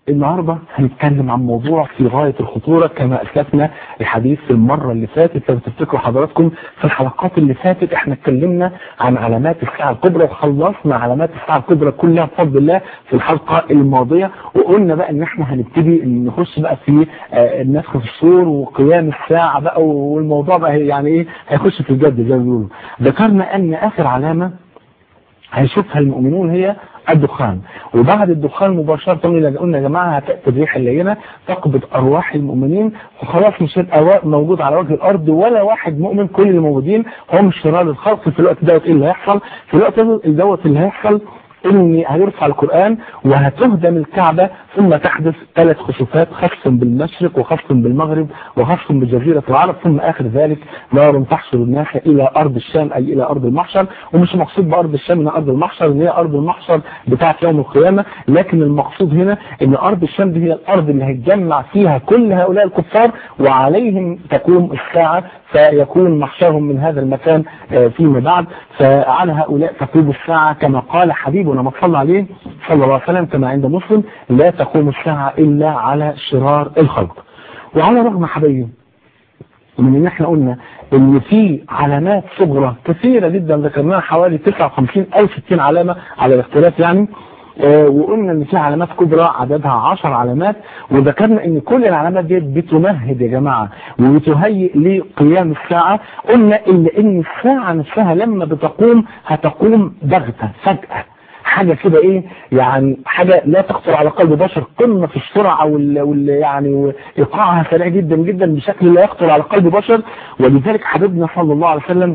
النهاردة هنتكلم عن موضوع في غاية الخطورة كما أسلفنا الحديث في المرة اللي فاتت لو تفتكروا حضراتكم في الحلقات اللي فاتت احنا اتكلمنا عن علامات الساعة الكبرى وخلصنا علامات الساعة الكبرى كلها بفضل الله في الحلقة الماضية وقلنا بقى ان احنا هنبتدي نخش بقى في آه، النفخ في الصور وقيام الساعة بقى والموضوع بقى يعني ايه هيخش في الجد زي ما بيقولوا ذكرنا ان اخر علامة هيشوفها المؤمنون هي الدخان وبعد الدخان مباشرة قلنا يا جماعة هتأتي الريح اللينة تقبض أرواح المؤمنين وخلاص مش هيبقى موجود على وجه الأرض ولا واحد مؤمن كل اللي هم شرار الخلق في الوقت دوت إيه اللي هيحصل في الوقت دوت اللي هيحصل ان هيرفع القرآن وهتهدم الكعبة ثم تحدث ثلاث خسوفات خصف بالمشرق وخصف بالمغرب وخصف بجزيرة العرب ثم اخر ذلك نار تحشر الناس الى ارض الشام اي الى ارض المحشر ومش مقصود بارض الشام انها ارض المحشر ان هي ارض المحشر بتاعة يوم القيامة لكن المقصود هنا ان ارض الشام دي هي الارض اللي هيتجمع فيها كل هؤلاء الكفار وعليهم تقوم الساعة فيكون محشرهم من هذا المكان فيما بعد فعلى هؤلاء تقوم الساعة كما قال حبيبنا ما صلى عليه صلى الله عليه وسلم كما عند مسلم لا تقوم الساعة إلا على شرار الخلق وعلى رغم حبيبي من ان احنا قلنا ان في علامات صغرى كثيرة جدا ذكرناها حوالي 59 او 60 علامة على الاختلاف يعني آه وقلنا ان في علامات كبرى عددها 10 علامات وذكرنا ان كل العلامات دي بتمهد يا جماعة وبتهيئ لقيام الساعة قلنا ان ان الساعة نفسها لما بتقوم هتقوم بغتة فجأة حاجة كده ايه يعني حاجة لا تخطر على قلب بشر قمة في السرعة وال, وال يعني ايقاعها سريع جدا جدا بشكل لا يخطر على قلب بشر ولذلك حبيبنا صلى الله عليه وسلم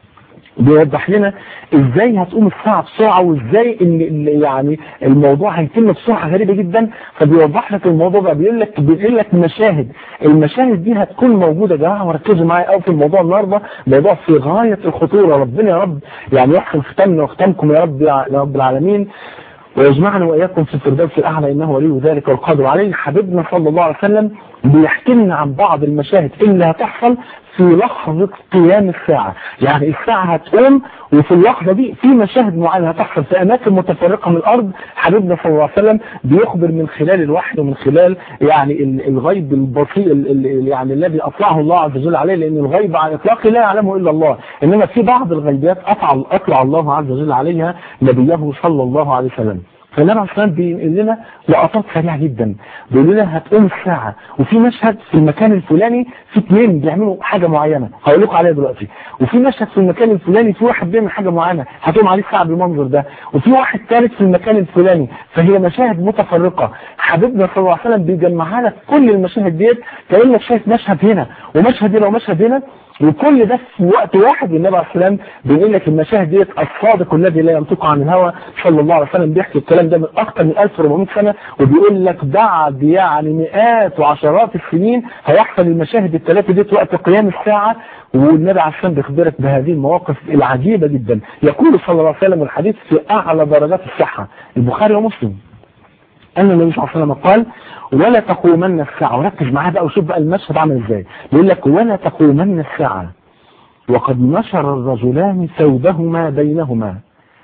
بيوضح لنا ازاي هتقوم الساعة بسرعة وازاي ان يعني الموضوع هيتم بسرعة غريبة جدا فبيوضح لك الموضوع بقى بيقول لك بيقول لك مشاهد المشاهد دي هتكون موجودة يا جماعة وركزوا معايا قوي في الموضوع النهارده موضوع في غاية الخطورة ربنا يا رب يعني يحسن ختامنا وختامكم يا رب يا رب العالمين ويجمعنا وإياكم في الفردوس الأعلى إنه ولي ذلك والقادر عليه حبيبنا صلى الله عليه وسلم بيحكي لنا عن بعض المشاهد اللي هتحصل في لحظة قيام الساعة يعني الساعة هتقوم وفي اللحظة دي في مشاهد معينة هتحصل في أماكن متفرقة من الأرض حبيبنا صلى الله عليه وسلم بيخبر من خلال الوحي ومن خلال يعني الغيب البسيط يعني الذي أطلعه الله عز وجل عليه لأن الغيب على الإطلاق لا يعلمه إلا الله إنما في بعض الغيبيات أطلع, أطلع الله عز وجل عليها نبيه صلى الله عليه وسلم فالنبي عليه الصلاه بينقل لنا لقطات سريعه جدا بيقول لنا هتقوم الساعه وفي مشهد في المكان الفلاني في اثنين بيعملوا حاجه معينه هقول لكم عليها دلوقتي وفي مشهد في المكان الفلاني في واحد بيعمل حاجه معينه هتقوم عليه الساعه بالمنظر ده وفي واحد ثالث في المكان الفلاني فهي مشاهد متفرقه حبيبنا صلى الله عليه وسلم بيجمعها لك كل المشاهد ديت كانك شايف مشهد هنا ومشهد هنا ومشهد هنا وكل ده في وقت واحد والنبي عليه السلام بيقول لك المشاهد ديت الصادق الذي لا ينطق عن الهوى صلى الله عليه وسلم بيحكي الكلام ده من اكثر من 1400 سنه وبيقول لك بعد يعني مئات وعشرات السنين هيحصل المشاهد الثلاثه ديت وقت قيام الساعه والنبي عليه السلام بيخبرك بهذه المواقف العجيبه جدا يقول صلى الله عليه وسلم الحديث في اعلى درجات الصحه البخاري ومسلم أن النبي صلى الله عليه وسلم قال ولا تقومن الساعة وركز معاه بقى وشوف بقى المشهد عامل ازاي بيقول لك ولا تقومن الساعة وقد نشر الرجلان ثوبهما بينهما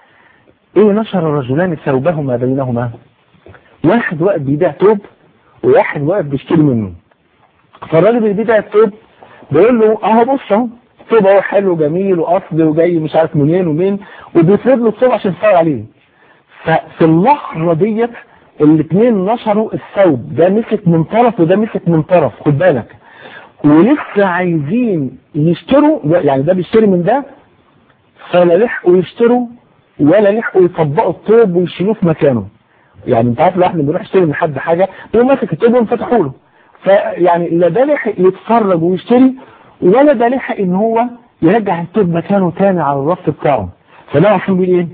ايه نشر الرجلان ثوبهما بينهما واحد واقف بيبيع ثوب وواحد واقف بيشتري منه فالراجل اللي بيبيع الثوب بيقول له اهو بص اهو ثوب اهو حلو جميل واصلي وجاي مش عارف منين ومين وبيفرد له الثوب عشان يتفرج عليه ففي اللحظه ديت الاثنين نشروا الثوب ده مسك من طرف وده مسك من طرف خد بالك ولسه عايزين يشتروا يعني ده بيشتري من ده فلا لحقوا يشتروا ولا لحقوا يطبقوا الثوب ويشيلوه في مكانه يعني انت عارف لو احنا بنروح نشتري من حد حاجه يقوم ماسك الثوب وفتحوا له فيعني لا ده لحق يتفرج ويشتري ولا ده لحق ان هو يرجع الثوب مكانه تاني على الرف بتاعه فده عشان بيقول ايه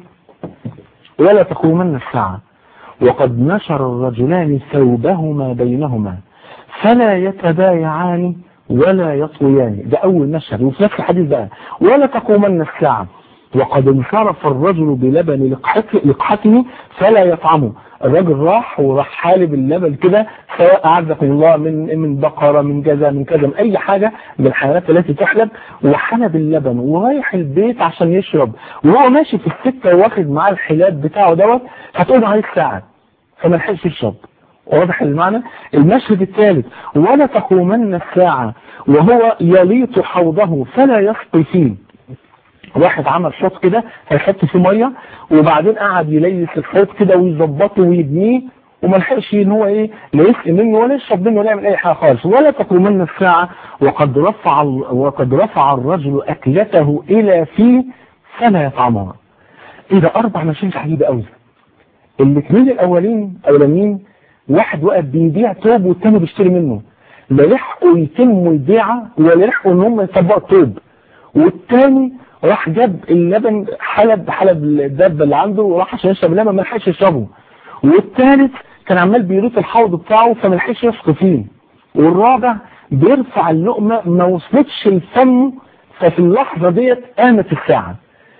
ولا تقومن الساعه وقد نشر الرجلان ثوبهما بينهما فلا يتبايعان ولا يطويان ده أول مشهد وفي نفس الحديث بقى ولا تقومن الساعة وقد انصرف الرجل بلبن لقحته فلا يطعمه الراجل راح وراح حالب اللبن كده سواء أعزكم الله من من بقرة من كذا من كذا من أي حاجة من الحيوانات التي تحلب وحلب اللبن ورايح البيت عشان يشرب وهو ماشي في السكة واخد معاه الحلاب بتاعه دوت هتقوم عليه الساعة فما لحقش يشرب واضح المعنى المشهد الثالث ولا تقومن الساعة وهو يليط حوضه فلا يسقي فيه واحد عمل شوط كده هيحط فيه ميه وبعدين قعد يليس الحوض كده ويظبطه ويبنيه وما لحقش ان هو ايه لا يسقي منه ولا يشرب منه ولا يعمل اي حاجه خالص ولا تقومن الساعه وقد رفع وقد رفع الرجل اكلته الى فيه فلا يطعمها ايه ده اربع مشاهد عجيبه قوي الاثنين الاولين اولانيين واحد واقف بيبيع توب والتاني بيشتري منه لا لحقوا يتموا البيعه ولا لحقوا ان هم يطبقوا التوب والتاني راح جاب اللبن حلب حلب الدب اللي عنده وراح عشان يشرب اللبن ما لحقش يشربه والثالث كان عمال بيروت الحوض بتاعه فما لحقش يسقي فيه والرابع بيرفع اللقمه ما وصلتش لفمه ففي اللحظه ديت قامت الساعه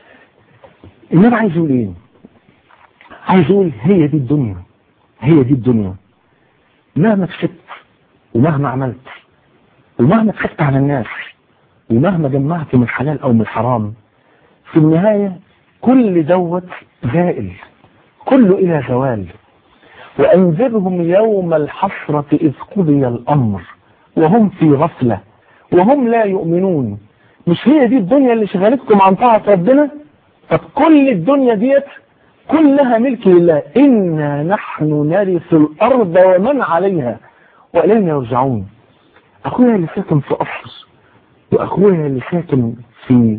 النبي عايز يقول ايه؟ عايز يقول هي دي الدنيا هي دي الدنيا مهما كسبت ومهما عملت ومهما ضحكت على الناس ومهما جمعت من الحلال او من الحرام في النهاية كل دوت زائل كله الى زوال وانذرهم يوم الحسرة اذ قضي الامر وهم في غفلة وهم لا يؤمنون مش هي دي الدنيا اللي شغلتكم عن طاعة ربنا طب كل الدنيا ديت كلها ملك لله إنا نحن نرث الأرض ومن عليها وإلينا يرجعون أخويا اللي ساكن في قصر وأخويا اللي ساكن في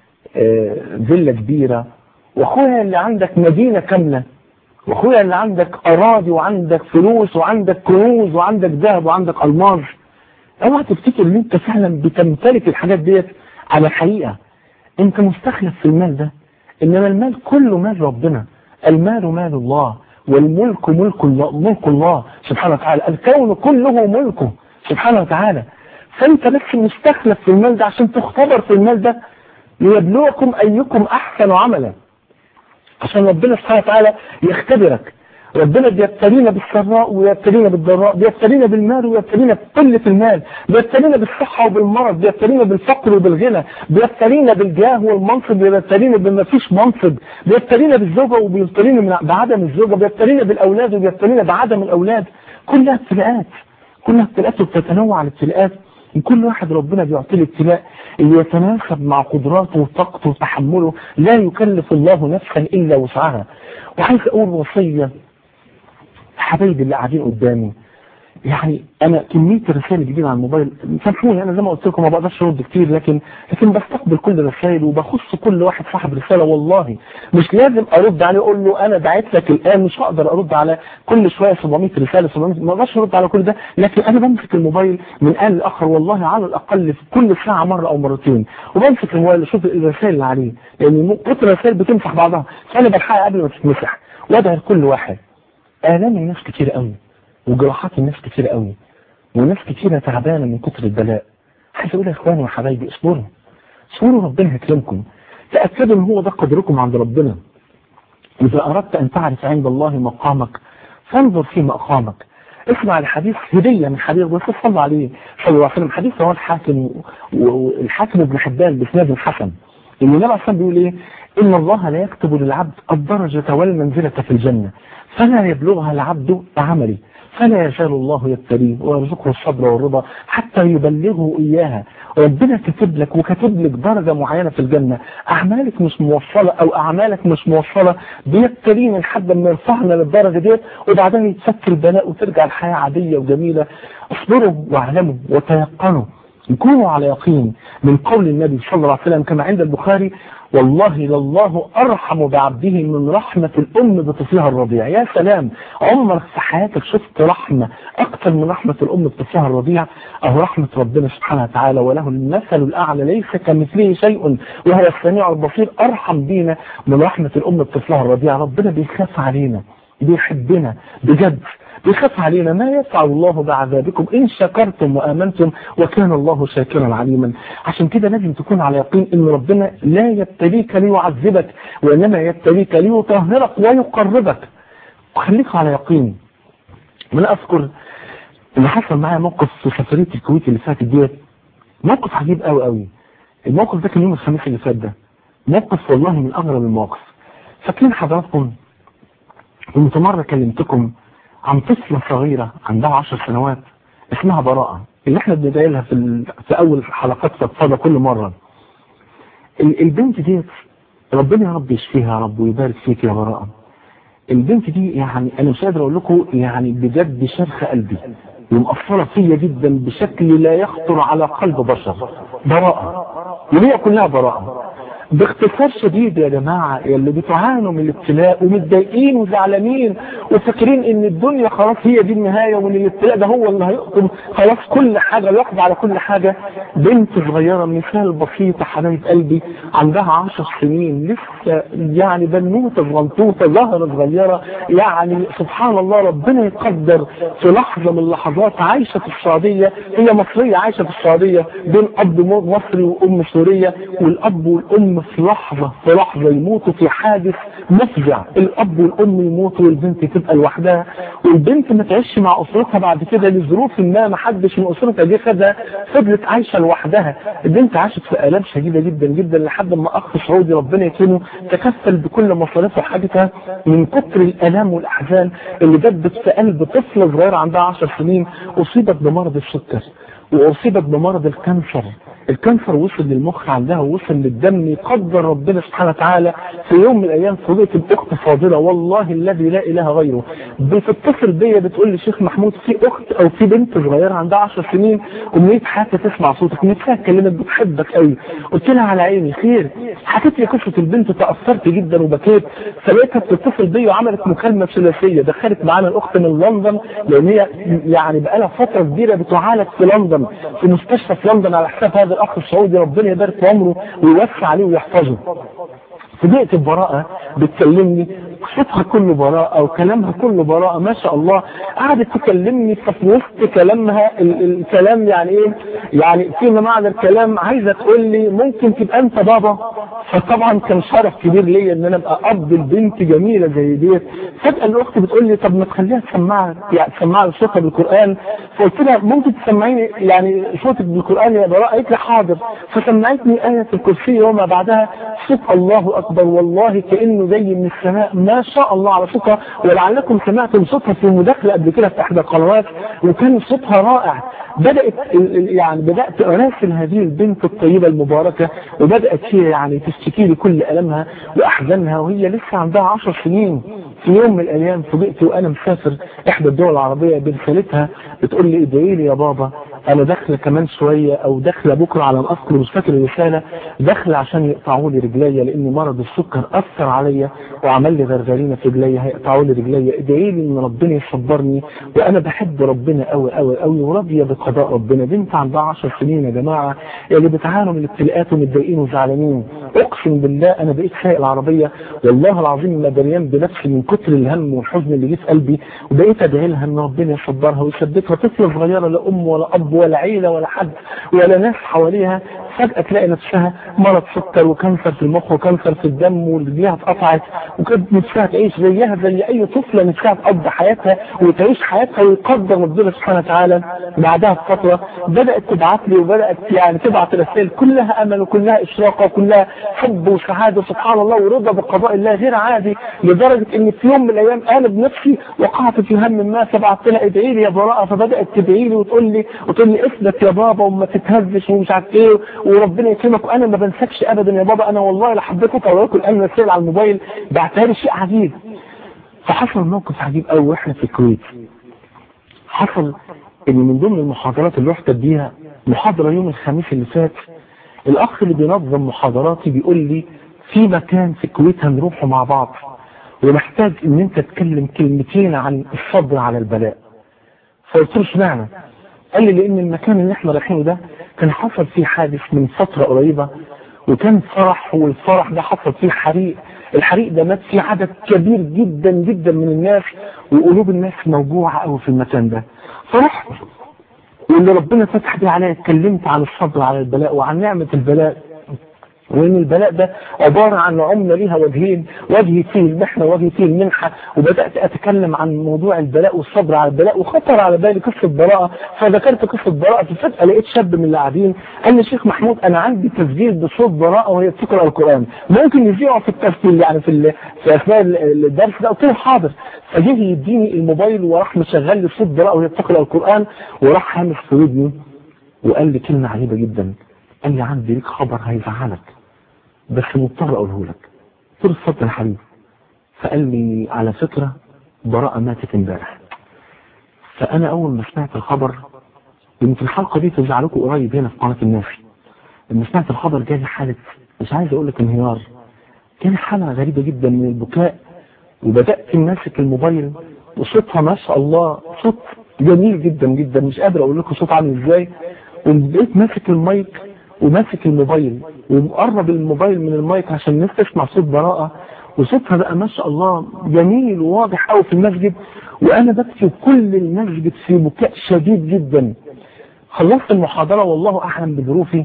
فيلا كبيرة وأخويا اللي عندك مدينة كاملة وأخويا اللي عندك أراضي وعندك فلوس وعندك كنوز وعندك ذهب وعندك ألماظ اوعى تفتكر ان انت فعلا بتمتلك الحاجات ديت على الحقيقة انت مستخلف في المال ده انما المال كله مال ربنا المال مال الله والملك ملك الله ملك الله سبحانه وتعالى الكون كله ملكه سبحانه وتعالى فانت بس مستخلف في المال ده عشان تختبر في المال ده ليبلوكم ايكم احسن عملا عشان ربنا سبحانه وتعالى يختبرك ربنا بيبتلينا بالسراء ويبتلينا بالضراء بيبتلينا بالمال ويبتلينا بقلة المال بيبتلينا بالصحة وبالمرض بيبتلينا بالفقر وبالغنى بيبتلينا بالجاه والمنصب بيبتلينا بما فيش منصب بيبتلينا بالزوجة وبيبتلينا بعدم الزوجة بيبتلينا بالأولاد وبيبتلينا بعدم الأولاد كلها ابتلاءات كلها ابتلاءات وبتتنوع الابتلاءات كل واحد ربنا بيعطيه ابتلاء اللي يتناسب مع قدراته وطاقته وتحمله لا يكلف الله نفسا إلا وسعها وعايز أقول وصية حبايبي اللي قاعدين قدامي يعني انا كميه الرسائل اللي بتجيلي على الموبايل سامحوني انا زي ما قلت لكم ما بقدرش ارد كتير لكن لكن بستقبل كل الرسائل وبخص كل واحد صاحب رساله والله مش لازم ارد عليه اقول له انا دعيت لك الان مش هقدر ارد على كل شويه 700 رساله 700 ما اقدرش ارد على كل ده لكن انا بمسك الموبايل من ان لاخر والله على الاقل في كل ساعه مره او مرتين وبمسك الموبايل اشوف الرسائل اللي عليه لان كتر الرسائل بتمسح بعضها فانا بلحقها قبل ما تتمسح وادعي لكل واحد آلام الناس كتير قوي وجراحات الناس كتير قوي وناس كتيرة تعبانة من كتر البلاء عايز اقول يا اخواني وحبايبي اصبروا اصبروا ربنا هيكرمكم تأكدوا ان هو ده قدركم عند ربنا اذا اردت ان تعرف عند الله مقامك فانظر في مقامك اسمع الحديث هدية من حديث الرسول صلى الله عليه صلى الله عليه وسلم حديث رواه الحاكم والحاكم ابن حبان باسناد حسن ان النبي عليه الصلاه بيقول ايه ان الله لا يكتب للعبد الدرجة والمنزلة في الجنة فلا يبلغها العبد بعمله فلا يزال الله يبتليه ويرزقه الصبر والرضا حتى يبلغه إياها ربنا كتب لك وكتب لك درجة معينة في الجنة أعمالك مش موصلة أو أعمالك مش موصلة بيبتلينا لحد ما يرفعنا للدرجة ديت وبعدين يتفك البلاء وترجع الحياة عادية وجميلة اصبروا واعلموا وتيقنوا كونوا على يقين من قول النبي صلى الله عليه وسلم كما عند البخاري والله لله أرحم بعبده من رحمة الأم بطفلها الرضيع يا سلام عمرك في حياتك شفت رحمة أكثر من رحمة الأم بطفلها الرضيع أو رحمة ربنا سبحانه وتعالى وله المثل الأعلى ليس كمثله شيء وهو السميع البصير أرحم بينا من رحمة الأم بطفلها الرضيع ربنا بيخاف علينا بيحبنا بجد بيخاف علينا ما يفعل الله بعذابكم إن شكرتم وآمنتم وكان الله شاكرا عليما عشان كده لازم تكون على يقين إن ربنا لا يبتليك ليعذبك وإنما يبتليك ليطهرك ويقربك وخليك على يقين من أذكر اللي حصل معايا موقف في سفرية الكويت اللي فاتت ديت موقف عجيب قوي قوي الموقف ده كان يوم الخميس اللي فات ده موقف والله من أغرب المواقف فاكرين حضراتكم كنت مرة كلمتكم عن طفلة صغيرة عندها عشر سنوات اسمها براءة اللي احنا بندعي لها في, ال... في اول حلقات فضفاضة كل مرة ال... البنت دي ربنا يا رب يشفيها يا رب ويبارك فيك يا براءة البنت دي يعني انا مش قادر اقول لكم يعني بجد شرخ قلبي ومأثرة فيا جدا بشكل لا يخطر على قلب بشر براءة وهي كلها براءة باختصار شديد يا جماعة اللي بتعانوا من الابتلاء ومتضايقين وزعلانين وفاكرين ان الدنيا خلاص هي دي النهاية وان الابتلاء ده هو اللي هيقطم خلاص كل حاجة ويقضي على كل حاجة بنت صغيرة مثال بسيطة حبايب قلبي عندها عشر سنين لسه يعني بنوتة صغنطوطة زهرة صغيرة يعني سبحان الله ربنا يقدر في لحظة من اللحظات عايشة في السعودية هي مصرية عايشة في السعودية بين أب مصري وأم سورية والأب والأم في لحظة في لحظة يموتوا في حادث مفزع الأب والأم يموتوا والبنت تبقى لوحدها والبنت ما تعيش مع أسرتها بعد كده لظروف ما ما حدش من أسرتها دي خدها فضلت عايشة لوحدها البنت عاشت في آلام شديدة جدا جدا لحد ما أخ سعودي ربنا يكرمه تكفل بكل مصاريفها وحاجتها من كتر الآلام والأحزان اللي دبت في قلب طفلة صغيرة عندها 10 سنين أصيبت بمرض السكر وأصيبت بمرض الكانسر الكانسر وصل للمخ عندها ووصل للدم يقدر ربنا سبحانه وتعالى في يوم من الايام فوجئت باخت فاضله والله الذي لا اله غيره بتتصل بيا بتقول لي شيخ محمود في اخت او في بنت صغيره عندها 10 سنين ومنيت حتى تسمع صوتك نفسها تكلمك بتحبك قوي قلت لها على عيني خير حكيت لي قصه البنت تاثرت جدا وبكيت فلقيتها بتتصل بيا وعملت مكالمه ثلاثيه دخلت معانا الاخت من لندن لان هي يعني بقالها فتره كبيره بتعالج في لندن في مستشفى في لندن على حساب هذا الاخ السعودي ربنا يبارك في عمره ويوسع عليه ويحفظه فجئت ببراءة بتكلمني صوتها كله براءة وكلامها كله براءة ما شاء الله قعدت تكلمني في وسط كلامها ال الكلام يعني ايه يعني فيما معنى الكلام عايزة تقول لي ممكن تبقى انت بابا فطبعا كان شرف كبير ليا ان انا ابقى اب البنت جميلة زي ديت فجأة الاخت بتقول لي طب ما تخليها تسمعها يعني تسمعها صوتها بالقرآن فقلت لها ممكن تسمعيني يعني صوتك بالقرآن يا براءة قالت لي حاضر فسمعتني آية الكرسي وما بعدها صوت الله أكبر والله كأنه زي من السماء ما شاء الله على صوتها ولعلكم سمعتم صوتها في مداخلة قبل كده في إحدى القنوات وكان صوتها رائع بدأت يعني بدأت أراسل هذه البنت الطيبة المباركة وبدأت هي يعني تشتكي لي كل ألمها وأحزانها وهي لسه عندها عشر سنين في يوم من الأيام فوجئت وأنا مسافر إحدى الدول العربية برسالتها بتقول لي ادعي لي يا بابا انا داخله كمان شوية او داخله بكرة على ما اذكر مش فاكر الرسالة داخله عشان يقطعوا لي رجليا لان مرض السكر اثر عليا وعمل لي غرغرينه في رجليا هيقطعوا لي رجليا ادعي لي ان ربنا يصبرني وانا بحب ربنا قوي قوي قوي وراضيه بقضاء ربنا بنت عندها 10 سنين يا جماعه اللي بتعانوا من الابتلاءات ومتضايقين وزعلانين اقسم بالله انا بقيت سايق العربيه والله العظيم ما دريان بنفسي من كتر الهم والحزن اللي جه في قلبي وبقيت ادعي لها ان ربنا يصبرها ويثبتها طفله صغيره لا ام ولا اب ولا عيله ولا حد ولا ناس حواليها فجأة تلاقي نفسها مرض سكر وكانسر في المخ وكانسر في الدم ورجليها اتقطعت وكانت نفسها تعيش زيها زي أي طفلة نفسها تقضي حياتها وتعيش حياتها ويقدر ربنا سبحانه وتعالى بعدها بفترة بدأت تبعت لي وبدأت يعني تبعت رسائل كلها أمل وكلها إشراقة وكلها حب وسعادة سبحان الله ورضا بقضاء الله غير عادي لدرجة إن في يوم من الأيام أنا بنفسي وقعت في هم ما فبعت لها ادعي لي يا براءة فبدأت تدعي لي وتقول لي وتقول لي اثبت يا بابا وما تتهزش ومش عارف ايه وربنا يكرمك وانا ما بنساكش ابدا يا بابا انا والله لا حبيتك اوريكم الان رسائل على الموبايل بعتها لي شيء عجيب فحصل موقف عجيب قوي واحنا في الكويت حصل ان من ضمن المحاضرات اللي رحت اديها محاضره يوم الخميس اللي فات الاخ اللي بينظم محاضراتي بيقول لي في مكان في الكويت هنروحه مع بعض ومحتاج ان انت تتكلم كلمتين عن الصبر على البلاء فقلت له اشمعنى قال لي لان المكان اللي احنا رايحينه ده كان حصل فيه حادث من فترة قريبة وكان فرح والفرح ده حصل فيه حريق الحريق ده مات فيه عدد كبير جدا جدا من الناس وقلوب الناس موجوعة قوي في المكان ده فرحت واللي ربنا فتح بيه عليا اتكلمت عن الصبر على البلاء وعن نعمة البلاء وان البلاء ده عبارة عن عملة ليها وجهين وجه فيه المحنة ووجه فيه المنحة وبدأت اتكلم عن موضوع البلاء والصبر على البلاء وخطر على بالي قصة براءة فذكرت قصة براءة فجأة لقيت شاب من اللي قاعدين قال لي شيخ محمود انا عندي تسجيل بصوت براءة وهي بتقرأ القرآن ممكن يذيعوا في التسجيل يعني في ال- في اثناء ال- الدرس ده قلت له حاضر فجه يديني الموبايل وراح مشغل لي صوت براءة وهي بتقرأ القرآن وراح هامس في ودني وقال لي كلمة عجيبة جدا قال لي عندي ليك خبر هيزعلك بس مضطر اقوله لك قلت له اتفضل يا حبيبي فقال لي على فكرة براءة ماتت امبارح فانا اول ما سمعت الخبر يمكن الحلقة دي ترجع لكم قريب هنا في قناة الناس لما سمعت الخبر جالي حالة مش عايز اقول لك انهيار كانت حالة غريبة جدا من البكاء وبدأت ماسك الموبايل وصوتها ما شاء الله صوت جميل جدا جدا مش قادر اقول لكم صوت عامل ازاي وبقيت ماسك المايك وماسك الموبايل ومقرب الموبايل من المايك عشان الناس تسمع صوت براءة وصوتها بقى ما شاء الله جميل وواضح قوي في المسجد وانا بكتب كل المسجد في بكاء شديد جدا خلصت المحاضرة والله اعلم بظروفي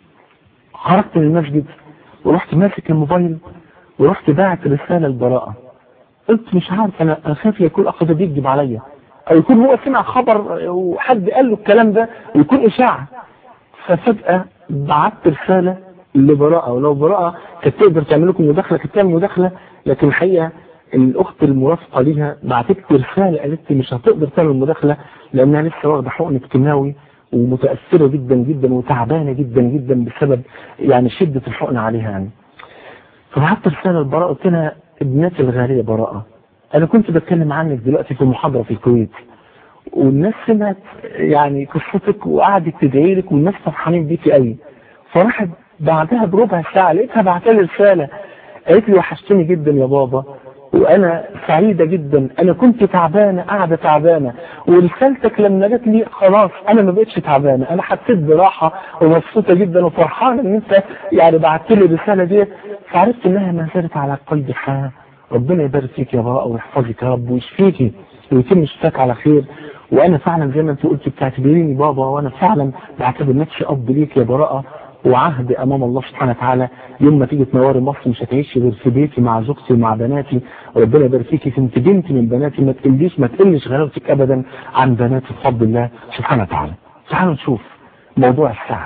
خرجت من المسجد ورحت ماسك الموبايل ورحت باعت رسالة البراءة قلت مش عارف انا انا خايف يكون اخ ده بيكذب عليا او يكون هو سمع خبر وحد قال له الكلام ده ويكون اشاعة ففجأة بعت رسالة لبراءة ولو براءة كانت تقدر تعمل لكم مداخلة كانت تعمل مداخلة لكن الحقيقة الاخت المرافقة ليها بعتت لي رسالة قالت لي مش هتقدر تعمل مداخلة لانها لسه واخدة حقن اجتماعي ومتأثرة جدا جدا وتعبانة جدا جدا بسبب يعني شدة الحقن عليها يعني فبعت رسالة لبراءة قلت لها ابنتي الغالية براءة انا كنت بتكلم عنك دلوقتي في محاضرة في الكويت والناس سمعت يعني قصتك وقعدت تدعي لك والناس فرحانين بيكي قوي فراحت بعدها بربع ساعة لقيتها بعت لي رسالة قالت لي وحشتني جدا يا بابا وانا سعيدة جدا انا كنت تعبانة قاعدة تعبانة ورسالتك لما جت لي خلاص انا ما بقتش تعبانة انا حسيت براحة ومبسوطة جدا وفرحانة ان انت يعني بعت لي الرسالة دي فعرفت انها ما زالت على قلبي حياة ربنا يبارك فيك يا براءة ويحفظك يا رب ويشفيكي ويتم شفاك على خير وانا فعلا زي ما انت قلت بتعتبريني بابا وانا فعلا بعتبر نفسي اب ليك يا براءة وعهد امام الله سبحانه وتعالى يوم ما تيجي تنوري مصر مش هتعيشي غير في بيتي مع زوجتي ومع بناتي وربنا يبارك فيكي انت بنت من بناتي ما تقليش ما تقلش غلاوتك ابدا عن بناتي بفضل الله سبحانه وتعالى تعالوا نشوف موضوع الساعه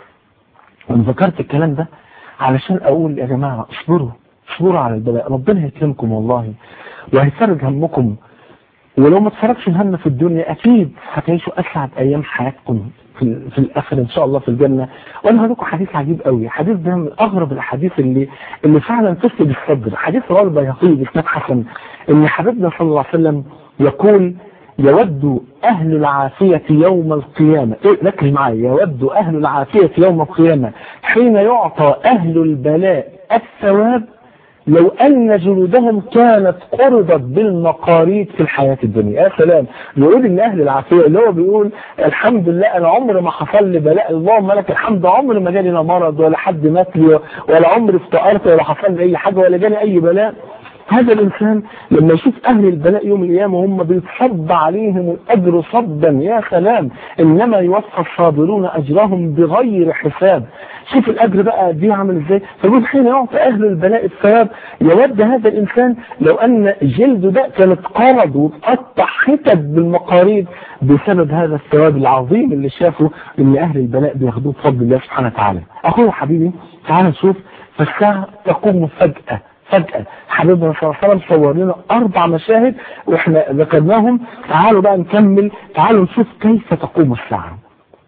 وانا ذكرت الكلام ده علشان اقول يا جماعه اصبروا اصبروا على البلاء ربنا هيكرمكم والله وهيفرج همكم ولو ما تفرجش الهم في الدنيا اكيد هتعيشوا اسعد ايام حياتكم في, في الاخر ان شاء الله في الجنه وانا هقول لكم حديث عجيب قوي حديث ده من اغرب الاحاديث اللي اللي فعلا تفقد الصدر حديث رواه البيهقي باسناد حسن ان حبيبنا صلى الله عليه وسلم يقول يود أهل العافية يوم القيامة إيه ركز معايا يود أهل العافية يوم القيامة حين يعطى أهل البلاء الثواب لو أن جلودهم كانت قرضت بالمقاريض في الحياة الدنيا يا سلام يقول إن أهل العافية اللي هو بيقول الحمد لله أنا عمر ما حصل لي بلاء اللهم لك الحمد عمر ما جالي لا مرض ولا حد مات لي ولا عمري افتقرت ولا حصل لي أي حاجة ولا جالي أي بلاء هذا الإنسان لما يشوف أهل البلاء يوم القيامة هم بيتصب عليهم الأجر صبا يا سلام إنما يوفى الصابرون أجرهم بغير حساب شوف الأجر بقى دي عامل إزاي فبيقول حين يعطي أهل البلاء الثواب يود هذا الإنسان لو أن جلده ده كانت قرض وتقطع حتت بالمقاريض بسبب هذا الثواب العظيم اللي شافه إن أهل البلاء بياخدوه بفضل الله سبحانه وتعالى أخوه حبيبي تعال نشوف فالساعة تقوم فجأة فجأة حبيبنا صلى الله عليه وسلم صور لنا أربع مشاهد وإحنا ذكرناهم تعالوا بقى نكمل تعالوا نشوف كيف تقوم الساعة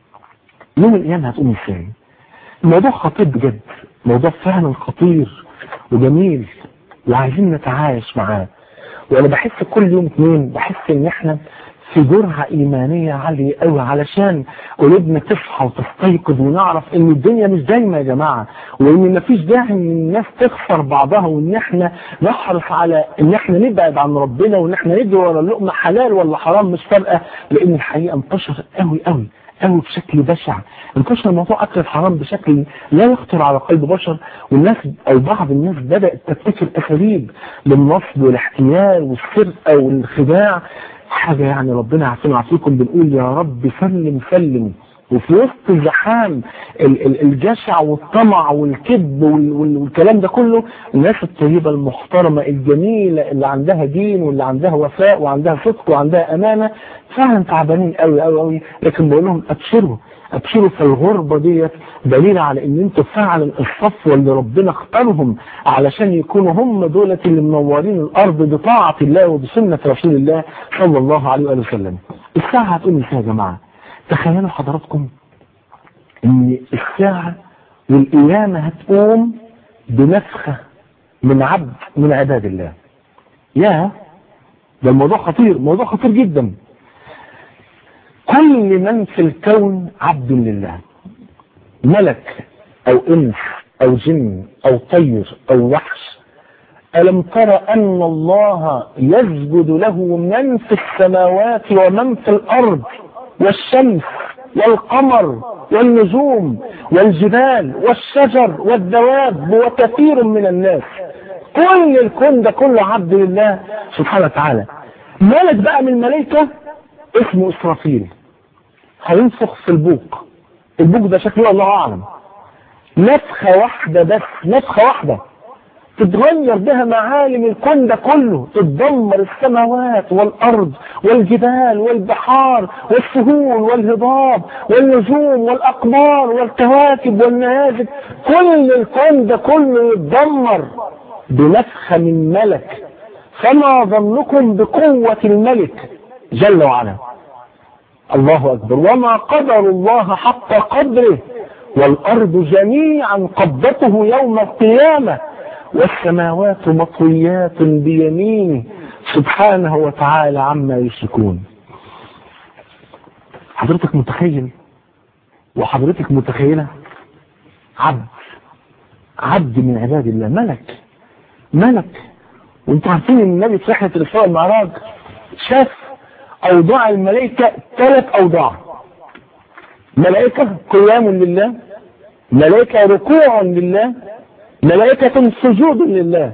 يوم القيامة هتقوم ازاي الموضوع خطير بجد موضوع فعلا خطير وجميل وعايزين نتعايش معاه وانا بحس كل يوم اثنين بحس ان احنا في جرعة ايمانية عالية قوي علشان قلوبنا تصحى وتستيقظ ونعرف ان الدنيا مش دايما يا جماعة وان مفيش داعي ان الناس تخسر بعضها وان احنا نحرص على ان احنا نبعد عن ربنا وان احنا نجري ورا اللقمة حلال ولا حرام مش فارقة لان الحقيقة انتشر قوي قوي قوي بشكل بشع انتشر موضوع اكل الحرام بشكل لا يخطر على قلب بشر والناس او بعض الناس بدأت تبتكر اساليب للنصب والاحتيال والسرقة والخداع حاجة يعني ربنا يعافينا ويعافيكم بنقول يا رب سلم سلم وفي وسط زحام الجشع والطمع والكذب والكلام ده كله الناس الطيبة المحترمة الجميلة اللي عندها دين واللي عندها وفاء وعندها صدق وعندها أمانة فعلا تعبانين قوي قوي قوي لكن بقول لهم أبشروا ابشروا في الغربة ديت دليل على ان انتوا فعلا الصفوة اللي ربنا اختارهم علشان يكونوا هم دولة اللي منورين الارض بطاعة الله وبسنة رسول الله صلى الله عليه وآله وسلم الساعة هتقول ازاي يا جماعة تخيلوا حضراتكم ان الساعة والقيامة هتقوم بنفخة من عبد من عباد الله يا ده الموضوع خطير موضوع خطير جدا كل من في الكون عبد لله ملك او انس او جن او طير او وحش ألم تر أن الله يسجد له من في السماوات ومن في الأرض والشمس والقمر والنجوم والجبال والشجر والدواب وكثير من الناس كل الكون ده كله عبد لله سبحانه وتعالى ملك بقى من الملائكة اسمه إسرافيل هينفخ في البوق البوق ده شكله الله أعلم نفخة واحدة بس نفخة واحدة تتغير بها معالم الكون ده كله تتدمر السماوات والأرض والجبال والبحار والسهول والهضاب والنجوم والأقمار والكواكب والنيازك كل الكون ده كله يتدمر بنفخة من ملك فما ظنكم بقوة الملك جل وعلا الله أكبر وما قدر الله حق قدره والأرض جميعا قبضته يوم القيامة والسماوات مطويات بيمينه سبحانه وتعالى عما يشركون حضرتك متخيل وحضرتك متخيلة عبد عبد من عباد الله ملك ملك وانتم عارفين ان النبي في رحله الاسراء والمعراج شاف اوضاع الملائكه ثلاث اوضاع ملائكه قيام لله ملائكه ركوع لله ملائكة سجود لله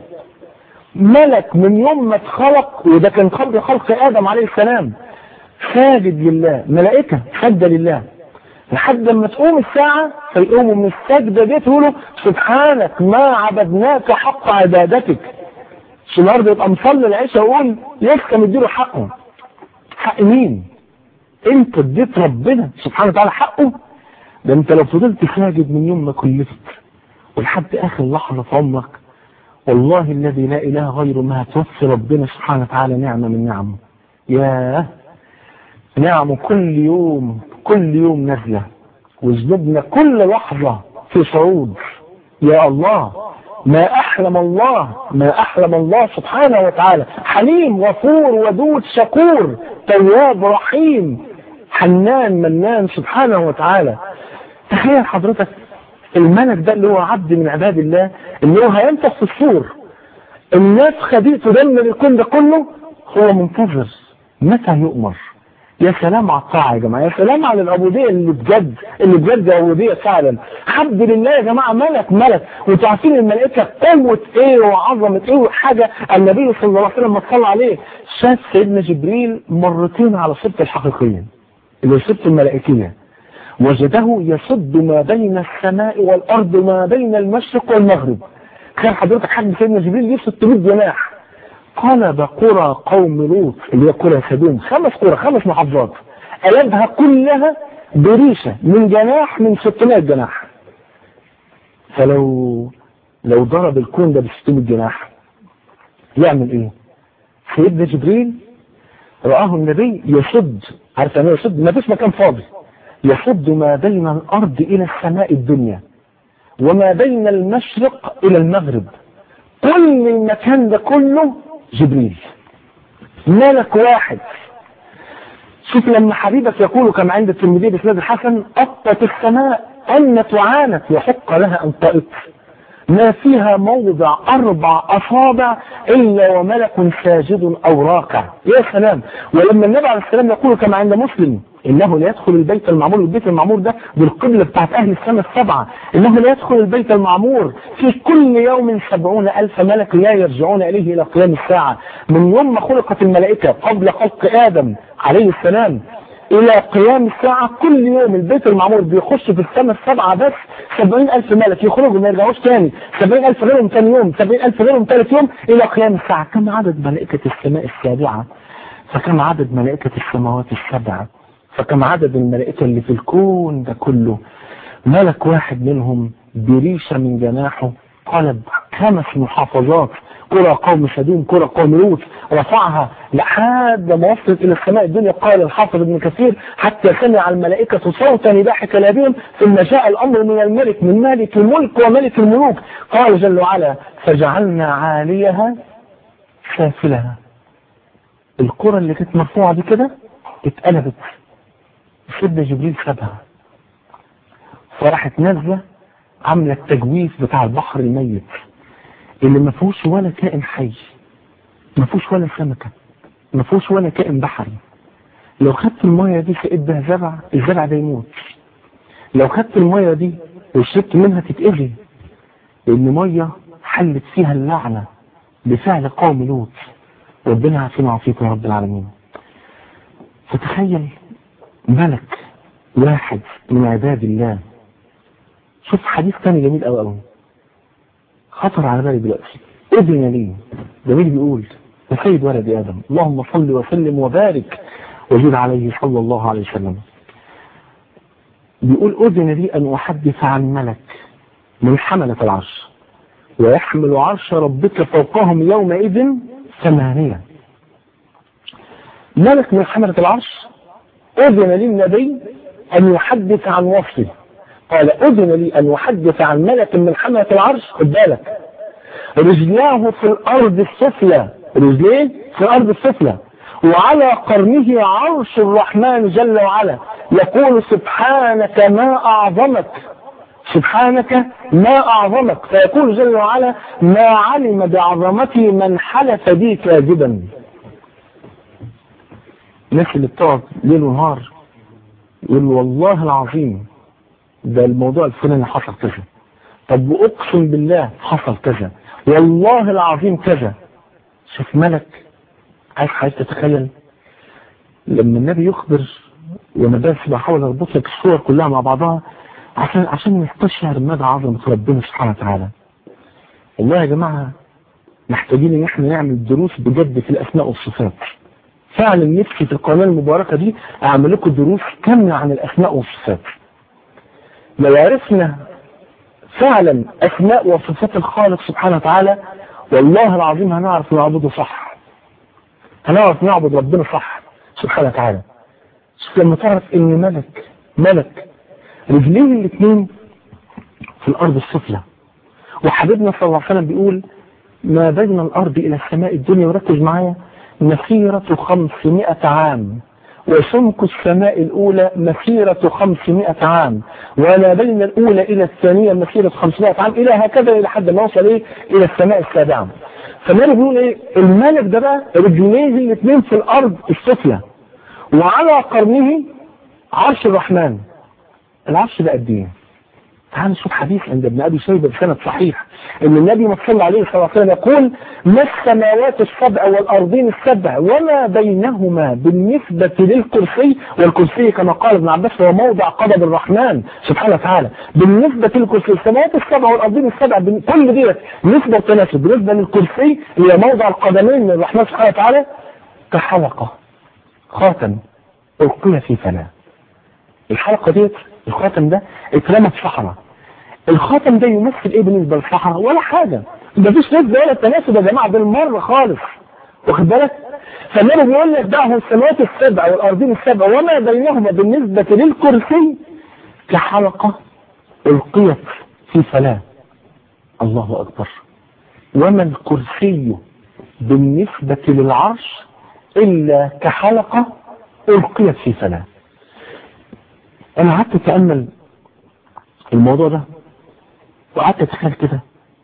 ملك من يوم ما اتخلق وده كان قبل خلق آدم عليه السلام ساجد لله ملائكة سجد لله لحد لما تقوم الساعة فيقوموا من السجدة دي تقولوا سبحانك ما عبدناك حق عبادتك مش النهارده يبقى مصلي العشاء ويقول لسه مديله حقه حق مين؟ انت اديت ربنا سبحانه وتعالى حقه ده انت لو فضلت ساجد من يوم ما كلفت ولحد اخر لحظة في عمرك والله الذي لا اله غيره ما هتوفي ربنا سبحانه وتعالى نعمة من نعمه ياه نعمه كل يوم كل يوم نازلة وذنوبنا كل لحظة في صعود يا الله ما أحلم الله ما أحلم الله سبحانه وتعالى حليم غفور ودود شكور تواب رحيم حنان منان سبحانه وتعالى تخيل حضرتك الملك ده اللي هو عبد من عباد الله اللي هو هينفخ في الصور النفخة دي تدمر الكون ده كله هو منتظر متى يؤمر يا سلام على الطاعة يا جماعة يا سلام على العبودية اللي بجد اللي بجد عبودية فعلا عبد لله يا جماعة ملك ملك وانتوا عارفين الملائكة قوة ايه وعظمة ايه وحاجة النبي صلى الله عليه وسلم صلى عليه شاف سيدنا جبريل مرتين على صفة الحقيقية اللي صفة الملائكية وجده يصد ما بين السماء والأرض ما بين المشرق والمغرب كان حضرتك حد سيدنا جبريل ليه 600 جناح قلب قرى قوم لوط اللي هي قرى سدوم خمس قرى خمس محافظات قلبها كلها بريشة من جناح من 600 جناح فلو لو ضرب الكون ده ب 600 جناح يعمل ايه سيدنا جبريل رآه النبي يصد عارف يعني يصد ما فيش مكان فاضي يصد ما بين الأرض إلى السماء الدنيا وما بين المشرق إلى المغرب كل المكان ده كله جبريل ملك واحد شوف لما حبيبك يقول كما عند الترمذي بسناد الحسن أطت السماء أن تعانت وحق لها أن طئت ما فيها موضع أربع أصابع إلا وملك ساجد أو راكع يا سلام ولما النبي عليه السلام يقول كما عند مسلم إنه لا يدخل البيت المعمور البيت المعمور ده بالقبلة بتاعت أهل السنة السبعة إنه لا يدخل البيت المعمور في كل يوم سبعون ألف ملك لا يرجعون إليه إلى قيام الساعة من يوم ما خلقت الملائكة قبل خلق آدم عليه السلام الى قيام الساعة كل يوم البيت المعمور بيخش في السنة السبعة بس سبعين الف ملك يخرجوا ما يرجعوش تاني سبعين الف غيرهم تاني يوم سبعين الف غيرهم ثالث يوم الى قيام الساعة كم عدد ملائكة السماء السابعة فكم عدد ملائكة السماوات السبعة فكم عدد الملائكة اللي في الكون ده كله ملك واحد منهم بريشة من جناحه قلب خمس محافظات قرى قوم سدوم قرى قوم لوط رفعها لحد ما وصلت الى السماء الدنيا قال الحافظ ابن كثير حتى سمع الملائكة صوتا نباح كلابهم ثم جاء الامر من الملك من مالك الملك وملك الملوك قال جل وعلا فجعلنا عاليها سافلها القرى اللي كانت مرفوعة دي كده اتقلبت سيدنا جبريل سابها فراحت نازلة عاملة التجويف بتاع البحر الميت اللي ما فيهوش ولا كائن حي ما فيهوش ولا سمكة ما فيهوش ولا كائن بحري لو خدت المية دي سقيت بها زرع الزرع ده يموت لو خدت المية دي وشربت منها تتأذي لأن مية حلت فيها اللعنة بفعل قوم لوط ربنا عافينا وعافيكم يا رب العالمين فتخيل ملك واحد من عباد الله شوف حديث تاني جميل قوي قوي خطر على بالي دلوقتي اذن لي جميل بيقول يا سيد ولد ادم اللهم صل وسلم وبارك وزد عليه صلى الله عليه وسلم بيقول اذن لي ان احدث عن ملك من حملة العرش ويحمل عرش ربك فوقهم يومئذ ثمانية ملك من حملة العرش أذن لي النبي أن يحدث عن وصفه قال أذن لي أن أحدث عن ملك من حملة العرش خد بالك رجلاه في الأرض السفلى رجليه في الأرض السفلى وعلى قرنه عرش الرحمن جل وعلا يقول سبحانك ما أعظمك سبحانك ما أعظمك فيقول جل وعلا ما علم بعظمتي من حلف بي كاذبا الناس اللي بتقعد ليل ونهار يقول والله العظيم ده الموضوع الفلاني حصل كذا طب واقسم بالله حصل كذا والله العظيم كذا شوف ملك عايز حضرتك تتخيل لما النبي يخبر وانا بس بحاول اربط لك الصور كلها مع بعضها عشان عشان نستشعر مدى عظمه ربنا سبحانه وتعالى والله يا جماعه محتاجين ان احنا نعمل دروس بجد في الاسماء والصفات فعلا نفسي في القناه المباركه دي اعمل لكم دروس كامله عن الاسماء والصفات لو عرفنا فعلا اسماء وصفات الخالق سبحانه وتعالى والله العظيم هنعرف نعبده صح هنعرف نعبد ربنا صح سبحانه وتعالى شوف لما تعرف ان ملك ملك رجليه الاثنين في الارض السفلى وحبيبنا صلى الله عليه وسلم بيقول ما بين الارض الى السماء الدنيا وركز معايا مسيرة خمسمائة عام وسمك السماء الأولى مسيرة خمسمائة عام وما بين الأولى إلى الثانية مسيرة خمسمائة عام إلى هكذا إلى حد ما وصل إيه إلى السماء السابعة فالنبي بيقول إيه الملك ده بقى رجليه الاثنين في الأرض السفلى وعلى قرنه عرش الرحمن العرش ده قد إيه؟ تعال نشوف حديث عند ابن ابي شيبه بسند صحيح ان النبي ما صلى عليه صلى الله عليه وسلم يقول ما السماوات السبع والارضين السبع وما بينهما بالنسبه للكرسي والكرسي كما قال ابن عباس هو موضع قدم الرحمن سبحانه وتعالى بالنسبه للكرسي السماوات السبع والارضين السبع كل ديت نسبه وتناسب بالنسبه للكرسي هي موضع القدمين للرحمن سبحانه وتعالى كحلقه خاتم القي في فناء الحلقه ديت الخاتم ده اترمى في صحراء الخاتم ده يمثل ايه بالنسبه للصحراء ولا حاجه مفيش نسبه ولا تناسب يا جماعه بالمره خالص واخد بالك فالنبي بيقول لك دعه السماوات السبع والارضين السبع وما بينهما بالنسبه للكرسي كحلقه القيت في فلاه الله اكبر وما الكرسي بالنسبه للعرش الا كحلقه القيت في فلاه انا قعدت اتامل الموضوع ده وقعدت اتخيل كده